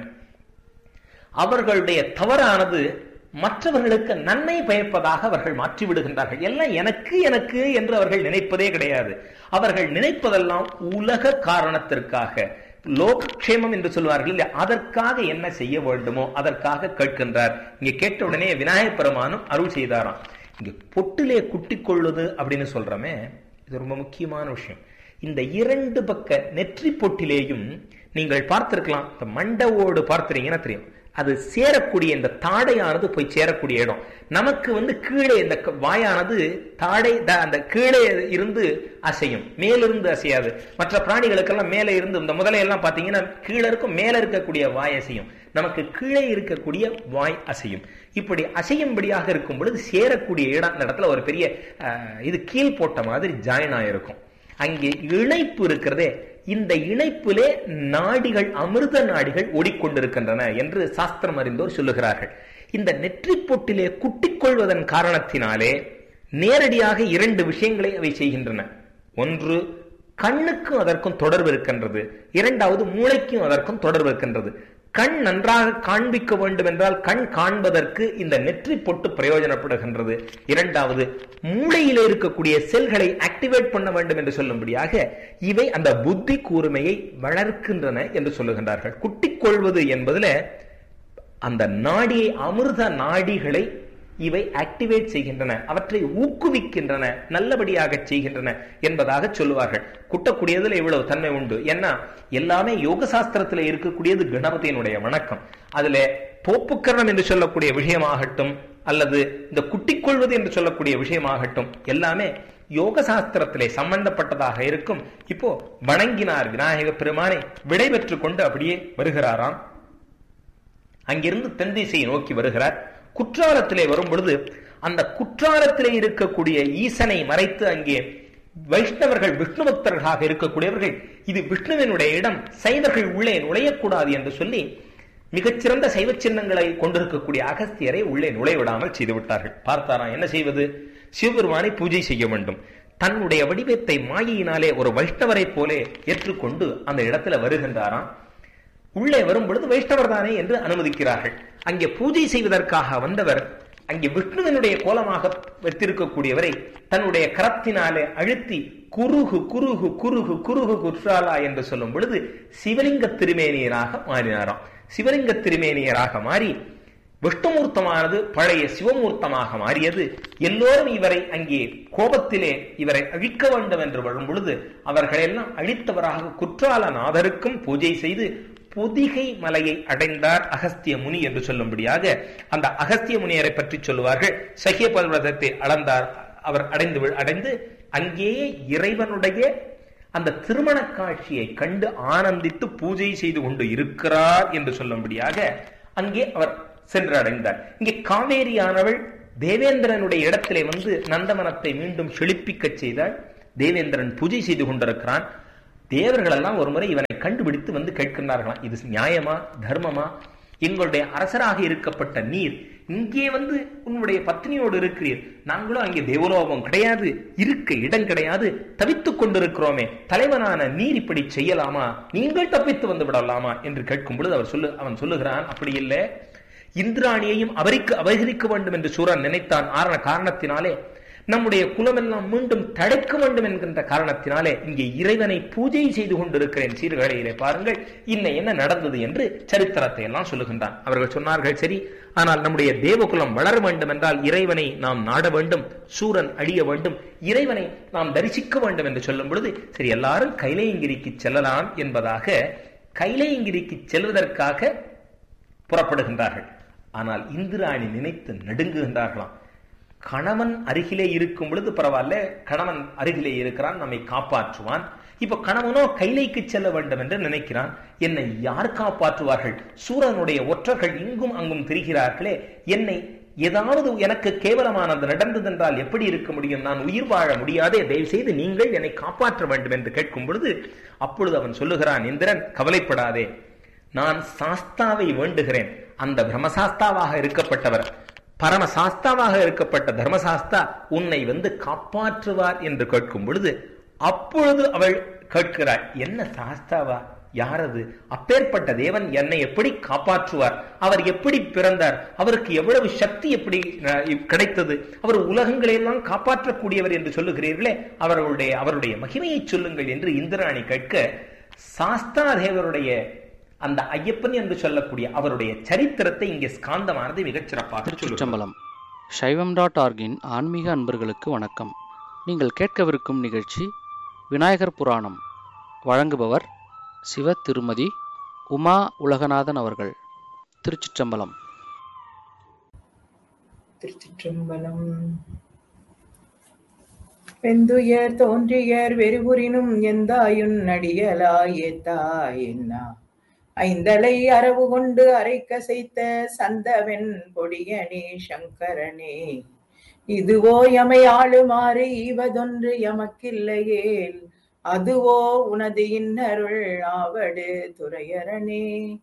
அவர்களுடைய தவறானது மற்றவர்களுக்கு நன்மை பயப்பதாக அவர்கள் மாற்றி விடுகின்றார்கள் எல்லாம் எனக்கு எனக்கு என்று அவர்கள் நினைப்பதே கிடையாது அவர்கள் நினைப்பதெல்லாம் உலக காரணத்திற்காக லோகக்ஷேமம் என்று சொல்வார்கள் இல்லையா அதற்காக என்ன செய்ய வேண்டுமோ அதற்காக கேட்கின்றார் இங்க கேட்ட உடனே விநாயகப் பெருமானும் அருள் செய்தாராம் இங்க பொட்டிலே குட்டிக் கொள்ளுது அப்படின்னு சொல்றமே இது ரொம்ப முக்கியமான விஷயம் இந்த இரண்டு பக்க நெற்றி பொட்டிலேயும் நீங்கள் பார்த்திருக்கலாம் இந்த மண்டவோடு பார்த்துறீங்கன்னா தெரியும் அது சேரக்கூடிய இந்த தாடையானது போய் சேரக்கூடிய இடம் நமக்கு வந்து கீழே இந்த வாயானது தாடை அந்த கீழே இருந்து அசையும் மேலிருந்து அசையாது மற்ற பிராணிகளுக்கெல்லாம் மேலே இருந்து இந்த முதலையெல்லாம் பார்த்தீங்கன்னா கீழே இருக்கும் மேலே இருக்கக்கூடிய வாய் அசையும் நமக்கு கீழே இருக்கக்கூடிய வாய் அசையும் இப்படி அசையும்படியாக இருக்கும் பொழுது சேரக்கூடிய இடம் இந்த இடத்துல ஒரு பெரிய இது கீழ் போட்ட மாதிரி ஜாயின் ஆயிருக்கும் அங்கே இணைப்பு இருக்கிறதே இந்த இணைப்பிலே நாடிகள் அமிர்த நாடிகள் ஓடிக்கொண்டிருக்கின்றன என்று சாஸ்திரம் அறிந்தோர் சொல்லுகிறார்கள் இந்த நெற்றி பொட்டிலே குட்டிக் கொள்வதன் காரணத்தினாலே நேரடியாக இரண்டு விஷயங்களை அவை செய்கின்றன ஒன்று கண்ணுக்கும் அதற்கும் தொடர்பு இருக்கின்றது இரண்டாவது மூளைக்கும் அதற்கும் தொடர்பு இருக்கின்றது கண் நன்றாக காண்பிக்க வேண்டும் என்றால் கண் காண்பதற்கு இந்த நெற்றி பொட்டு பிரயோஜனப்படுகின்றது இரண்டாவது மூளையில் இருக்கக்கூடிய செல்களை ஆக்டிவேட் பண்ண வேண்டும் என்று சொல்லும்படியாக இவை அந்த புத்தி கூர்மையை வளர்க்கின்றன என்று சொல்லுகின்றார்கள் குட்டிக் கொள்வது என்பதுல அந்த நாடியை அமிர்த நாடிகளை இவை ஆக்டிவேட் செய்கின்றன அவற்றை ஊக்குவிக்கின்றன நல்லபடியாக செய்கின்றன என்பதாக சொல்லுவார்கள் குட்டக்கூடியதுல இவ்வளவு தன்மை உண்டு ஏன்னா எல்லாமே யோக சாஸ்திரத்துல இருக்கக்கூடியது கணபதியினுடைய வணக்கம் அதுல தோப்புக்கரணம் என்று சொல்லக்கூடிய விஷயமாகட்டும் அல்லது இந்த குட்டிக்கொள்வது என்று சொல்லக்கூடிய விஷயமாகட்டும் எல்லாமே யோக சாஸ்திரத்திலே சம்பந்தப்பட்டதாக இருக்கும் இப்போ வணங்கினார் விநாயக பெருமானை விடைபெற்று கொண்டு அப்படியே வருகிறாராம் அங்கிருந்து தென் திசையை நோக்கி வருகிறார் குற்றாலத்திலே வரும் பொழுது அந்த குற்றாலத்திலே இருக்கக்கூடிய ஈசனை மறைத்து அங்கே வைஷ்ணவர்கள் விஷ்ணு பக்தர்களாக இருக்கக்கூடியவர்கள் இது விஷ்ணுவினுடைய இடம் சைவர்கள் உள்ளே நுழையக்கூடாது என்று சொல்லி மிகச்சிறந்த சைவ சின்னங்களை கொண்டிருக்கக்கூடிய அகஸ்தியரை உள்ளே நுழைவிடாமல் செய்து விட்டார்கள் பார்த்தாராம் என்ன செய்வது சிவபெருமானை பூஜை செய்ய வேண்டும் தன்னுடைய வடிவத்தை மாயினாலே ஒரு வைஷ்ணவரை போலே ஏற்றுக்கொண்டு அந்த இடத்துல வருகின்றாராம் உள்ளே வரும் பொழுது வைஷ்ணவர் தானே என்று அனுமதிக்கிறார்கள் அங்கே பூஜை செய்வதற்காக வந்தவர் அங்கே விஷ்ணுவினுடைய கோலமாக வைத்திருக்கக்கூடியவரை தன்னுடைய கரத்தினாலே அழுத்தி குருகு குருகு குருகு குருகு குற்றாலா என்று சொல்லும் பொழுது சிவலிங்க திருமேனியராக மாறினாராம் சிவலிங்க திருமேனியராக மாறி விஷ்ணுமூர்த்தமானது பழைய சிவமூர்த்தமாக மாறியது எல்லோரும் இவரை அங்கே கோபத்திலே இவரை அழிக்க வேண்டும் என்று வரும் பொழுது அவர்களெல்லாம் அழித்தவராக குற்றாலநாதருக்கும் பூஜை செய்து பொதிகை மலையை அடைந்தார் அகஸ்திய முனி என்று சொல்லும்படியாக அந்த அகஸ்திய முனியரை பற்றி சொல்லுவார்கள் சகிய பர்வதத்தை அளந்தார் அவர் அடைந்து அடைந்து அங்கேயே இறைவனுடைய அந்த திருமண காட்சியை கண்டு ஆனந்தித்து பூஜை செய்து கொண்டு இருக்கிறார் என்று சொல்லும்படியாக அங்கே அவர் சென்றடைந்தார் இங்கே காவேரியானவள் தேவேந்திரனுடைய இடத்திலே வந்து நந்தவனத்தை மீண்டும் செழிப்பிக்கச் செய்தால் தேவேந்திரன் பூஜை செய்து கொண்டிருக்கிறான் தேவர்கள் எல்லாம் ஒரு முறை இவனை கண்டுபிடித்து வந்து கேட்கின்றார்களாம் இது நியாயமா தர்மமா எங்களுடைய அரசராக இருக்கப்பட்ட நீர் இங்கே வந்து உன்னுடைய பத்னியோடு இருக்கிறீர் நாங்களும் அங்கே தேவலோகம் கிடையாது இருக்க இடம் கிடையாது தவித்துக் கொண்டிருக்கிறோமே தலைவனான நீர் இப்படி செய்யலாமா நீங்கள் தப்பித்து வந்து விடலாமா என்று கேட்கும் பொழுது அவர் சொல்லு அவன் சொல்லுகிறான் அப்படி இல்லை இந்திராணியையும் அவருக்கு அபகரிக்க வேண்டும் என்று சூரன் நினைத்தான் ஆரண காரணத்தினாலே நம்முடைய குலமெல்லாம் மீண்டும் தடைக்க வேண்டும் என்கின்ற காரணத்தினாலே இங்கே இறைவனை பூஜை செய்து கொண்டிருக்கிறேன் சீர்கழையிலே பாருங்கள் இன்ன என்ன நடந்தது என்று சரித்திரத்தை எல்லாம் சொல்லுகின்றான் அவர்கள் சொன்னார்கள் சரி ஆனால் நம்முடைய தேவகுலம் வளர வேண்டும் என்றால் இறைவனை நாம் நாட வேண்டும் சூரன் அழிய வேண்டும் இறைவனை நாம் தரிசிக்க வேண்டும் என்று சொல்லும் பொழுது சரி எல்லாரும் கைலையங்கிரிக்கு செல்லலாம் என்பதாக கைலையங்கிரிக்கு செல்வதற்காக புறப்படுகின்றார்கள் ஆனால் இந்திராணி நினைத்து நடுங்குகின்றார்களாம் கணவன் அருகிலே இருக்கும் பொழுது பரவாயில்ல கணவன் அருகிலே இருக்கிறான் நம்மை காப்பாற்றுவான் இப்ப கணவனோ கைலைக்கு செல்ல வேண்டும் என்று நினைக்கிறான் என்னை யார் காப்பாற்றுவார்கள் சூரனுடைய ஒற்றர்கள் இங்கும் அங்கும் திரிகிறார்களே என்னை ஏதாவது எனக்கு கேவலமானது நடந்ததென்றால் எப்படி இருக்க முடியும் நான் உயிர் வாழ முடியாதே தயவு செய்து நீங்கள் என்னை காப்பாற்ற வேண்டும் என்று கேட்கும் பொழுது அப்பொழுது அவன் சொல்லுகிறான் இந்திரன் கவலைப்படாதே நான் சாஸ்தாவை வேண்டுகிறேன் அந்த பிரம்மசாஸ்தாவாக இருக்கப்பட்டவர் பரமசாஸ்தாவாக இருக்கப்பட்ட தர்மசாஸ்தா உன்னை வந்து காப்பாற்றுவார் என்று கேட்கும் பொழுது அப்பொழுது அவள் கேட்கிறாள் என்ன சாஸ்தாவா யாரது அப்பேற்பட்ட தேவன் என்னை எப்படி காப்பாற்றுவார் அவர் எப்படி பிறந்தார் அவருக்கு எவ்வளவு சக்தி எப்படி கிடைத்தது அவர் உலகங்களையெல்லாம் காப்பாற்றக்கூடியவர் என்று சொல்லுகிறீர்களே அவர்களுடைய அவருடைய மகிமையை சொல்லுங்கள் என்று இந்திராணி கேட்க சாஸ்தா தேவருடைய அந்த ஐயப்பன் என்று சொல்லக்கூடிய அவருடைய சரித்திரத்தை இங்கே ஸ்காந்தமானது மிகச் சிறப்பாக திருச்சிற்றம்பலம் சைவம் டாட் ஆர்கின் ஆன்மீக அன்பர்களுக்கு வணக்கம் நீங்கள் கேட்கவிருக்கும் நிகழ்ச்சி விநாயகர் புராணம் வழங்குபவர் சிவ திருமதி உமா உலகநாதன் அவர்கள் திருச்சிற்றம்பலம் திருச்சிற்றம்பலம் வெந்துயர் தோன்றியர் வெறுகுறினும் எந்தாயுன் நடிகலாயேத்தாய் என்னா ஐந்தலை அரவு கொண்டு அரைக்கசைத்த சந்தவென் பொடியனே சங்கரனே இதுவோ எமை ஆளுமாறு ஈவதொன்று எமக்கில்லையேல் அதுவோ உனது இன்னருள் ஆவடு துறையரனே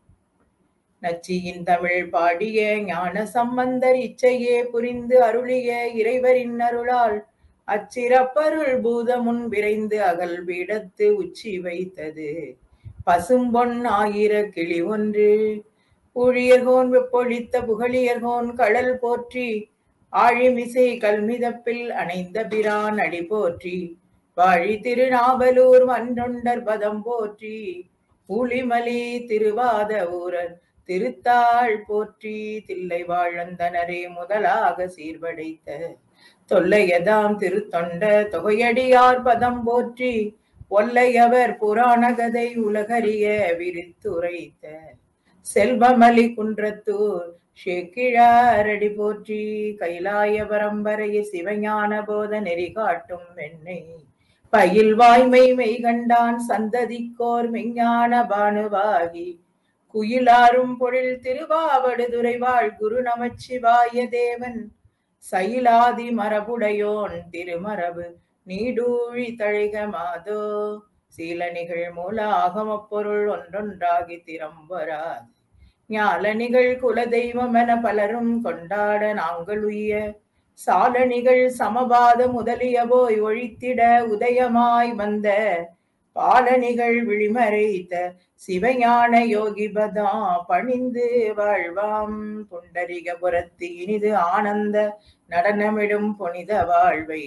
நச்சியின் தமிழ் பாடிய ஞான சம்பந்தர் இச்சையே புரிந்து அருளிய இறைவரின் அருளால் அச்சிறப்பருள் பூதமுன் விரைந்து அகல் பீடத்து உச்சி வைத்தது பசும்பொன் ஆயிர கிளி ஒன்று ஊழியர்கோன் வெப்பொழித்த புகழியர்கோன் கடல் போற்றி ஆழிமிசை கல்மிதப்பில் அணைந்த பிரான் அடி போற்றி வாழி திருநாவலூர் மன்றொண்டர் பதம் போற்றி ஊழிமலி திருவாத ஊரர் திருத்தாள் போற்றி தில்லை வாழந்தனரே முதலாக சீர்படைத்த தொல்லையதாம் திருத்தொண்ட தொகையடியார் பதம் போற்றி ஒல்லையவர் புராணகதை உலகறிய விரித்துரைத்த செல்வமலி குன்றத்தூர் ஷேக்கிழாரடி போற்றி கைலாய பரம்பரைய சிவஞான போத நெறி காட்டும் வெண்ணை பயில் வாய்மை மெய்கண்டான் சந்ததிக்கோர் மெஞ்ஞான பானுவாகி குயிலாரும் பொழில் திருவாவடுதுறை வாழ் குரு நமச்சிவாய தேவன் சயிலாதி மரபுடையோன் திருமரபு நீடூழி தழிக மாதோ சீல நிகழ் மூல ஆகமப் பொருள் ஒன்றொன்றாகி திறம்பராது ஞால நிகழ் குல தெய்வம் என பலரும் கொண்டாட நாங்கள் உய்ய சாலணிகள் சமபாத முதலிய போய் ஒழித்திட உதயமாய் வந்த பாலனிகள் விழிமறைத்த சிவஞான யோகிபதா பணிந்து வாழ்வாம் புண்டரிகபுரத்து இனிது ஆனந்த நடனமிடும் புனித வாழ்வை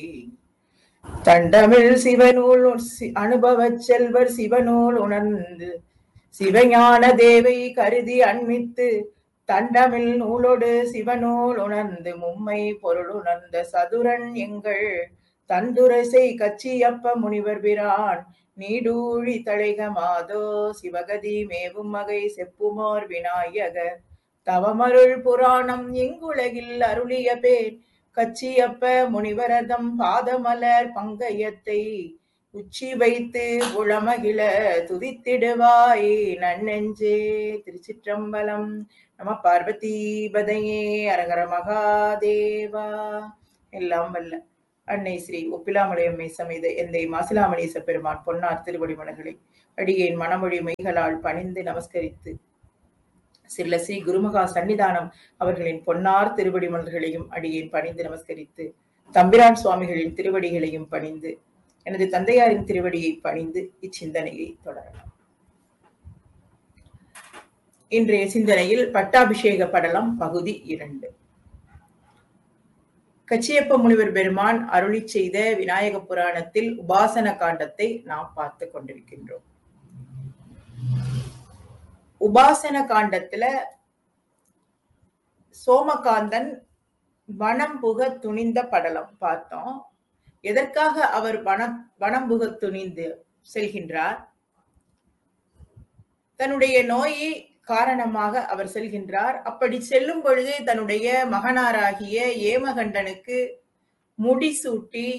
தண்டமிழ் சிவநூல் சி- அனுபவச் செல்வர் சிவநூல் உணர்ந்து சிவஞான தேவை கருதி அண்மித்து தண்டமில் நூலோடு சிவநூல் உணர்ந்து மும்மை பொருள் உணர்ந்த சதுரன் எங்கள் தந்துரசை கச்சியப்ப முனிவர் பிரான் நீடூழி தழைக மாதோ சிவகதி மேவும் மகை செப்புமோர் விநாயக தவமருள் புராணம் எங்குலகில் அருளிய பேர் கச்சியப்ப முனிவரதம் பாதமலர் பங்கயத்தை உச்சி வைத்து உளமகிழ துதித்திடுவாய் நன்னெஞ்சே திருச்சிற்றம்பலம் நம பார்வதி பதையே அரகர மகாதேவா எல்லாம் வல்ல அன்னை ஸ்ரீ ஒப்பிலாமலையம்மை சமேத எந்தை மாசிலாமணீச பெருமான் பொன்னார் திருவடிமலர்களை அடியேன் மனமொழி மெய்களால் பணிந்து நமஸ்கரித்து சில ஸ்ரீ குருமகா சன்னிதானம் அவர்களின் பொன்னார் திருவடி மலர்களையும் அடியேன் பணிந்து நமஸ்கரித்து தம்பிரான் சுவாமிகளின் திருவடிகளையும் பணிந்து எனது தந்தையாரின் திருவடியை பணிந்து இச்சிந்தனையை தொடரலாம் இன்றைய சிந்தனையில் பட்டாபிஷேக படலம் பகுதி இரண்டு கச்சியப்ப முனிவர் பெருமான் அருளி செய்த விநாயக புராணத்தில் உபாசன காண்டத்தை நாம் பார்த்து கொண்டிருக்கின்றோம் உபாசன காண்டத்துல சோமகாந்தன் வனம் புக துணிந்த படலம் பார்த்தோம் எதற்காக அவர் வனம் வனம் புக துணிந்து செல்கின்றார் தன்னுடைய நோயை காரணமாக அவர் செல்கின்றார் அப்படி செல்லும் பொழுது தன்னுடைய மகனாராகிய ஏமகண்டனுக்கு முடிசூட்டி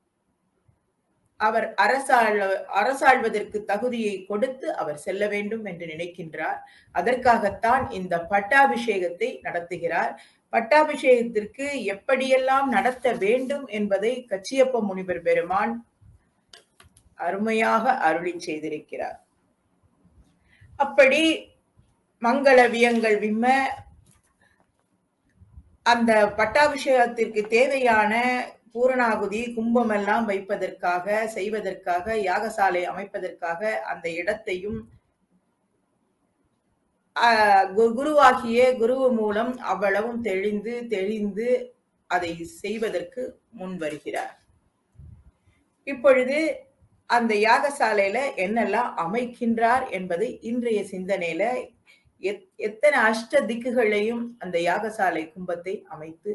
அவர் அரசாள் அரசாள்வதற்கு தகுதியை கொடுத்து அவர் செல்ல வேண்டும் என்று நினைக்கின்றார் அதற்காகத்தான் இந்த பட்டாபிஷேகத்தை நடத்துகிறார் பட்டாபிஷேகத்திற்கு எப்படியெல்லாம் நடத்த வேண்டும் என்பதை கச்சியப்ப முனிவர் பெருமான் அருமையாக அருளி செய்திருக்கிறார் அப்படி மங்களவியங்கள் விம்ம அந்த பட்டாபிஷேகத்திற்கு தேவையான பூரணாகுதி கும்பம் எல்லாம் வைப்பதற்காக செய்வதற்காக யாகசாலை அமைப்பதற்காக அந்த இடத்தையும் குருவாகிய குருவு மூலம் அவ்வளவும் தெளிந்து தெளிந்து அதை செய்வதற்கு முன் வருகிறார் இப்பொழுது அந்த யாகசாலையில என்னெல்லாம் அமைக்கின்றார் என்பதை இன்றைய சிந்தனையில எத்தனை அஷ்ட திக்குகளையும் அந்த யாகசாலை கும்பத்தை அமைத்து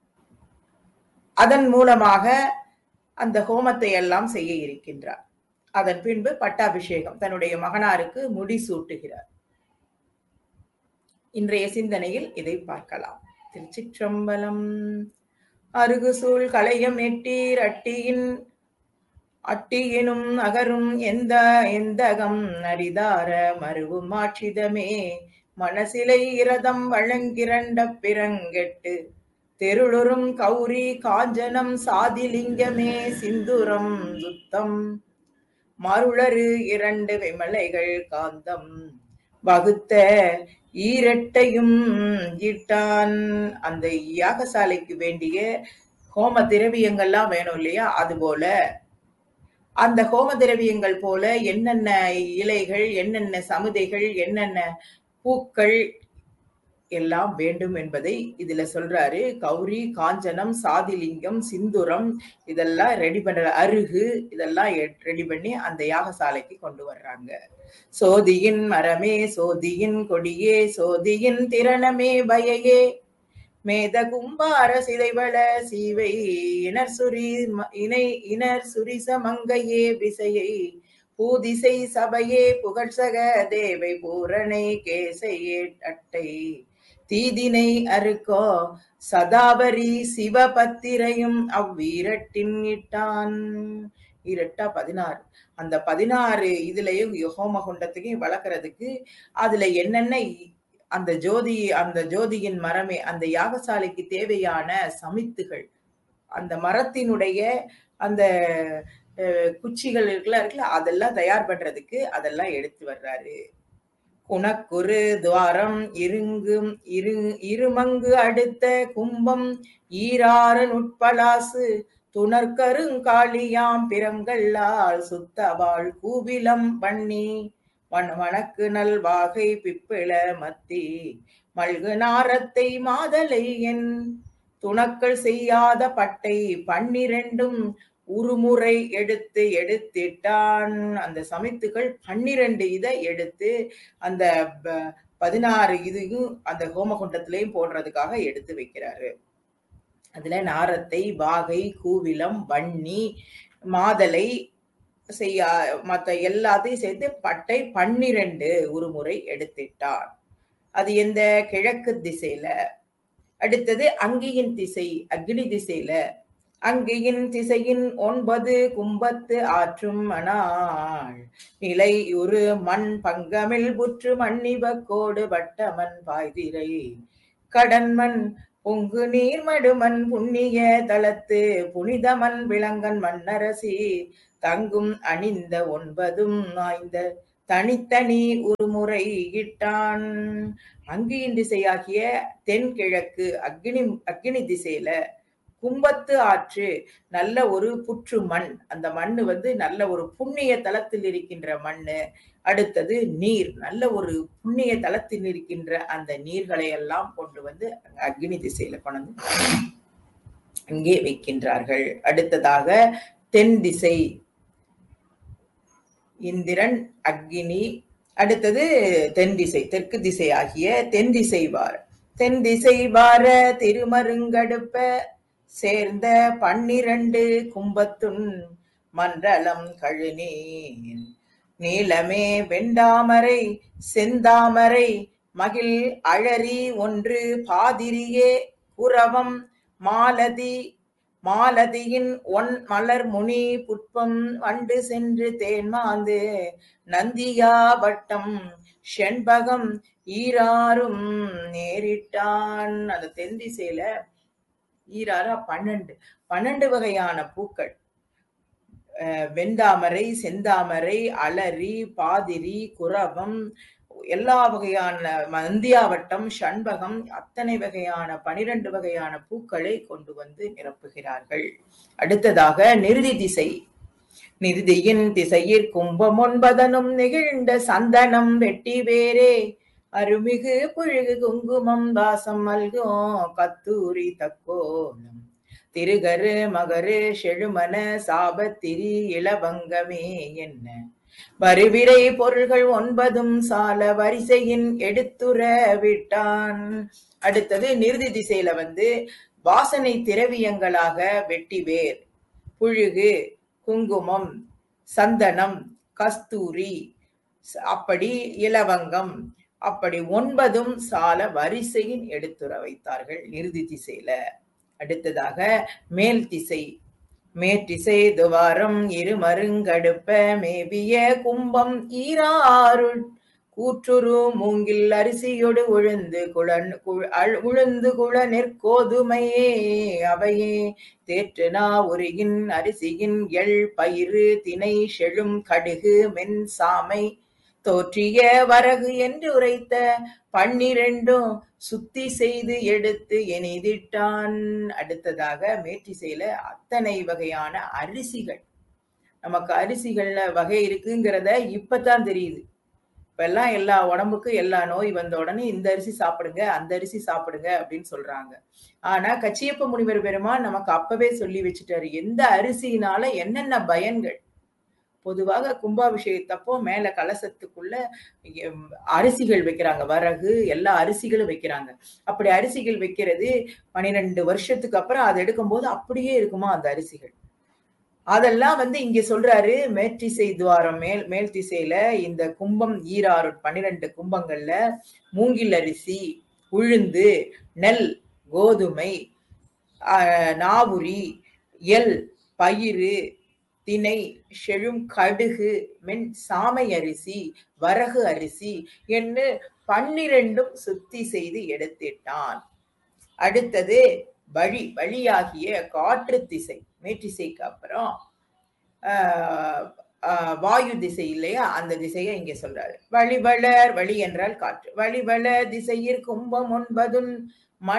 அதன் மூலமாக அந்த ஹோமத்தை எல்லாம் செய்ய இருக்கின்றார் அதன் பின்பு பட்டாபிஷேகம் தன்னுடைய மகனாருக்கு முடி சூட்டுகிறார் இன்றைய சிந்தனையில் இதை பார்க்கலாம் திருச்சிற்றம்பலம் அருகுசூழ் களையம் நெட்டீர் அட்டியின் அட்டியினும் அகரும் எந்த எந்தகம் அரிதார மருவும் மாட்சிதமே மனசிலை இரதம் வழங்கிரண்ட பிறங்கெட்டு தெருளுறும் கௌரி காஞ்சனம் சாதிலிங்கமே சிந்துரம் சுத்தம் மருளரு இரண்டு விமலைகள் காந்தம் வகுத்த ஈரட்டையும் ஈட்டான் அந்த யாகசாலைக்கு வேண்டிய ஹோம திரவியங்கள்லாம் வேணும் இல்லையா அது போல அந்த ஹோம திரவியங்கள் போல என்னென்ன இலைகள் என்னென்ன சமுதைகள் என்னென்ன பூக்கள் எல்லாம் வேண்டும் என்பதை இதுல சொல்றாரு கௌரி காஞ்சனம் சாதிலிங்கம் சிந்துரம் இதெல்லாம் ரெடி பண்ற அருகு இதெல்லாம் ரெடி பண்ணி அந்த யாகசாலைக்கு கொண்டு வர்றாங்க சோதியின் மரமே சோதியின் கொடியே சோதியின் திறனமே பயையே மேத கும்பார சிதைவள சீவை இனர் சுரி இணை இனர் சுரிச மங்கையே விசையை பூதிசை சபையே புகழ்சக தேவை பூரணை கேசையே அட்டை தீதினை அறுக்கோ சதாபரி சிவபத்திரையும் அவ்வீரட்டின் இட்டான் இரட்டா பதினாறு அந்த பதினாறு இதுலயும் ஹோம குண்டத்துக்கும் வளர்க்கறதுக்கு அதுல என்னென்ன அந்த ஜோதி அந்த ஜோதியின் மரமே அந்த யாகசாலைக்கு தேவையான சமித்துகள் அந்த மரத்தினுடைய அந்த குச்சிகள் இருக்குல்ல இருக்குல்ல அதெல்லாம் தயார் பண்றதுக்கு அதெல்லாம் எடுத்து வர்றாரு குணக்குறு துவாரம் இருங்கும் இரு இருமங்கு அடுத்த கும்பம் ஈராறு நுட்பலாசு துணர்கருங்காளியாம் பிறங்கல்லால் சுத்தவாள் கூவிலம் பண்ணி வன் வணக்கு நல் வாகை பிப்பிள மத்தி மல்கு நாரத்தை மாதலை என் துணக்கள் செய்யாத பட்டை பன்னிரண்டும் உருமுறை எடுத்து எடுத்திட்டான் அந்த சமித்துகள் பன்னிரண்டு இதை எடுத்து அந்த பதினாறு இதையும் அந்த ஹோமகுண்டத்திலையும் போடுறதுக்காக எடுத்து வைக்கிறாரு அதுல நாரத்தை வாகை கூவிலம் வன்னி மாதலை செய்ய மற்ற எல்லாத்தையும் சேர்த்து பட்டை பன்னிரண்டு ஒரு முறை எடுத்திட்டான் அது எந்த கிழக்கு திசையில அடுத்தது அங்கியின் திசை அக்னி திசையில அங்கியின் திசையின் ஒன்பது கும்பத்து ஆற்றும் மணாள் நிலை ஒரு மண் பங்கமில் புற்று மன்னிவக்கோடு வட்டமன் பாய்திரை கடன்மண் பொங்கு நீர் மடுமன் புண்ணிய தலத்து புனிதமன் விளங்கன் மன்னரசி தங்கும் அணிந்த ஒன்பதும் ஆய்ந்த தனித்தனி ஒரு முறை இட்டான் அங்கியின் திசையாகிய தென்கிழக்கு அக்னி அக்னி திசையில கும்பத்து ஆற்று நல்ல ஒரு புற்று மண் அந்த மண்ணு வந்து நல்ல ஒரு புண்ணிய தலத்தில் இருக்கின்ற மண்ணு அடுத்தது நீர் நல்ல ஒரு புண்ணிய தலத்தில் இருக்கின்ற அந்த நீர்களை எல்லாம் கொண்டு வந்து அக்னி திசையில கொண்டு அங்கே வைக்கின்றார்கள் அடுத்ததாக தென் திசை இந்திரன் அக்னி அடுத்தது தென் திசை தெற்கு திசை ஆகிய தென் திசை வார தென் திசை வார திருமருங்கடுப்ப சேர்ந்த பன்னிரண்டு கும்பத்துன் மண்டலம் கழுநீர் நீலமே வெண்டாமரை செந்தாமரை மகிழ் அழறி ஒன்று பாதிரியே குரவம் மாலதி மாலதியின் ஒன் மலர் முனி புட்பம் வண்டு சென்று தேன்மாந்து நந்தியா வட்டம் செண்பகம் ஈராறும் நேரிட்டான் அந்த தென் திசையில ஈராறா பன்னெண்டு பன்னெண்டு வகையான பூக்கள் அஹ் வெந்தாமரை செந்தாமரை அலரி பாதிரி குரவம் எல்லா வகையான மந்தியாவட்டம் ஷண்பகம் அத்தனை வகையான பனிரெண்டு வகையான பூக்களை கொண்டு வந்து நிரப்புகிறார்கள் அடுத்ததாக நிறுதி திசை நிறுதியின் திசையிற் கும்பம் ஒன்பதனும் நெகிழ்ந்த சந்தனம் வெட்டி வேரே அருமிகு புழுகு குங்குமம் வாசம் மல்கும் கத்தூரி தக்கோலம் திருகரு மகரு செழுமன சாபத்திரி இளவங்கமே என்ன வருவிரை பொருள்கள் ஒன்பதும் சால வரிசையின் எடுத்துற விட்டான் அடுத்தது நிறுதி திசையில வந்து வாசனை திரவியங்களாக வெட்டிவேர் புழுகு குங்குமம் சந்தனம் கஸ்தூரி அப்படி இலவங்கம் அப்படி ஒன்பதும் சால வரிசையின் எடுத்துற வைத்தார்கள் நிறுதி திசையில அடுத்ததாக மேல் திசை மேற்றிசை துவாரம் இருமருங்கடுப்ப மேவிய கும்பம் ஈராருள் கூற்றுரு மூங்கில் அரிசியொடு உழுந்து குளன் கு- அழ்- உழுந்து குள நெற்கோதுமையே அவையே தேற்றுனா உருகின் அரிசியின் எள் பயிறு தினை செழும் கடுகு மென் சாமை தோற்றிய வரகு என்று உரைத்த பன்னிரண்டும் சுத்தி செய்து எடுத்து எனிதிட்டான் அடுத்ததாக மேற்றிசையில அத்தனை வகையான அரிசிகள் நமக்கு அரிசிகள்ல வகை இருக்குங்கிறத இப்பதான் தெரியுது இப்பெல்லாம் எல்லா உடம்புக்கும் எல்லா நோய் வந்த உடனே இந்த அரிசி சாப்பிடுங்க அந்த அரிசி சாப்பிடுங்க அப்படின்னு சொல்றாங்க ஆனா கச்சியப்ப முனிவர் பெருமான் நமக்கு அப்பவே சொல்லி வச்சுட்டாரு எந்த அரிசியினால என்னென்ன பயன்கள் பொதுவாக கும்பாபிஷேகத்தப்போ மேல கலசத்துக்குள்ள எம், அரிசிகள் வைக்கிறாங்க வரகு எல்லா அரிசிகளும் வைக்கிறாங்க அப்படி அரிசிகள் வைக்கிறது பன்னிரெண்டு வருஷத்துக்கு அப்புறம் அதை எடுக்கும்போது அப்படியே இருக்குமா அந்த அரிசிகள் அதெல்லாம் வந்து இங்க சொல்றாரு மேற்றிசை துவாரம் மேல் மேல் திசையில இந்த கும்பம் ஈராறு பன்னிரெண்டு கும்பங்கள்ல மூங்கில் அரிசி உளுந்து நெல் கோதுமை ஆஹ், நாவுரி எல் பயிறு தினை செழும் கடுகு மென் சாமை அரிசி வரகு அரிசி என்று பன்னிரண்டும் சுத்தி செய்து எடுத்திட்டான் அடுத்தது வழி வழியாகிய காற்று திசை மேற்றிசைக்கு அப்புறம் ஆஹ், ஆஹ், வாயு திசை இல்லையா அந்த திசையை இங்க சொல்றாரு வழிவளர் வழி என்றால் காற்று வழிவள திசையிற் கும்பம் ஒன்பதும்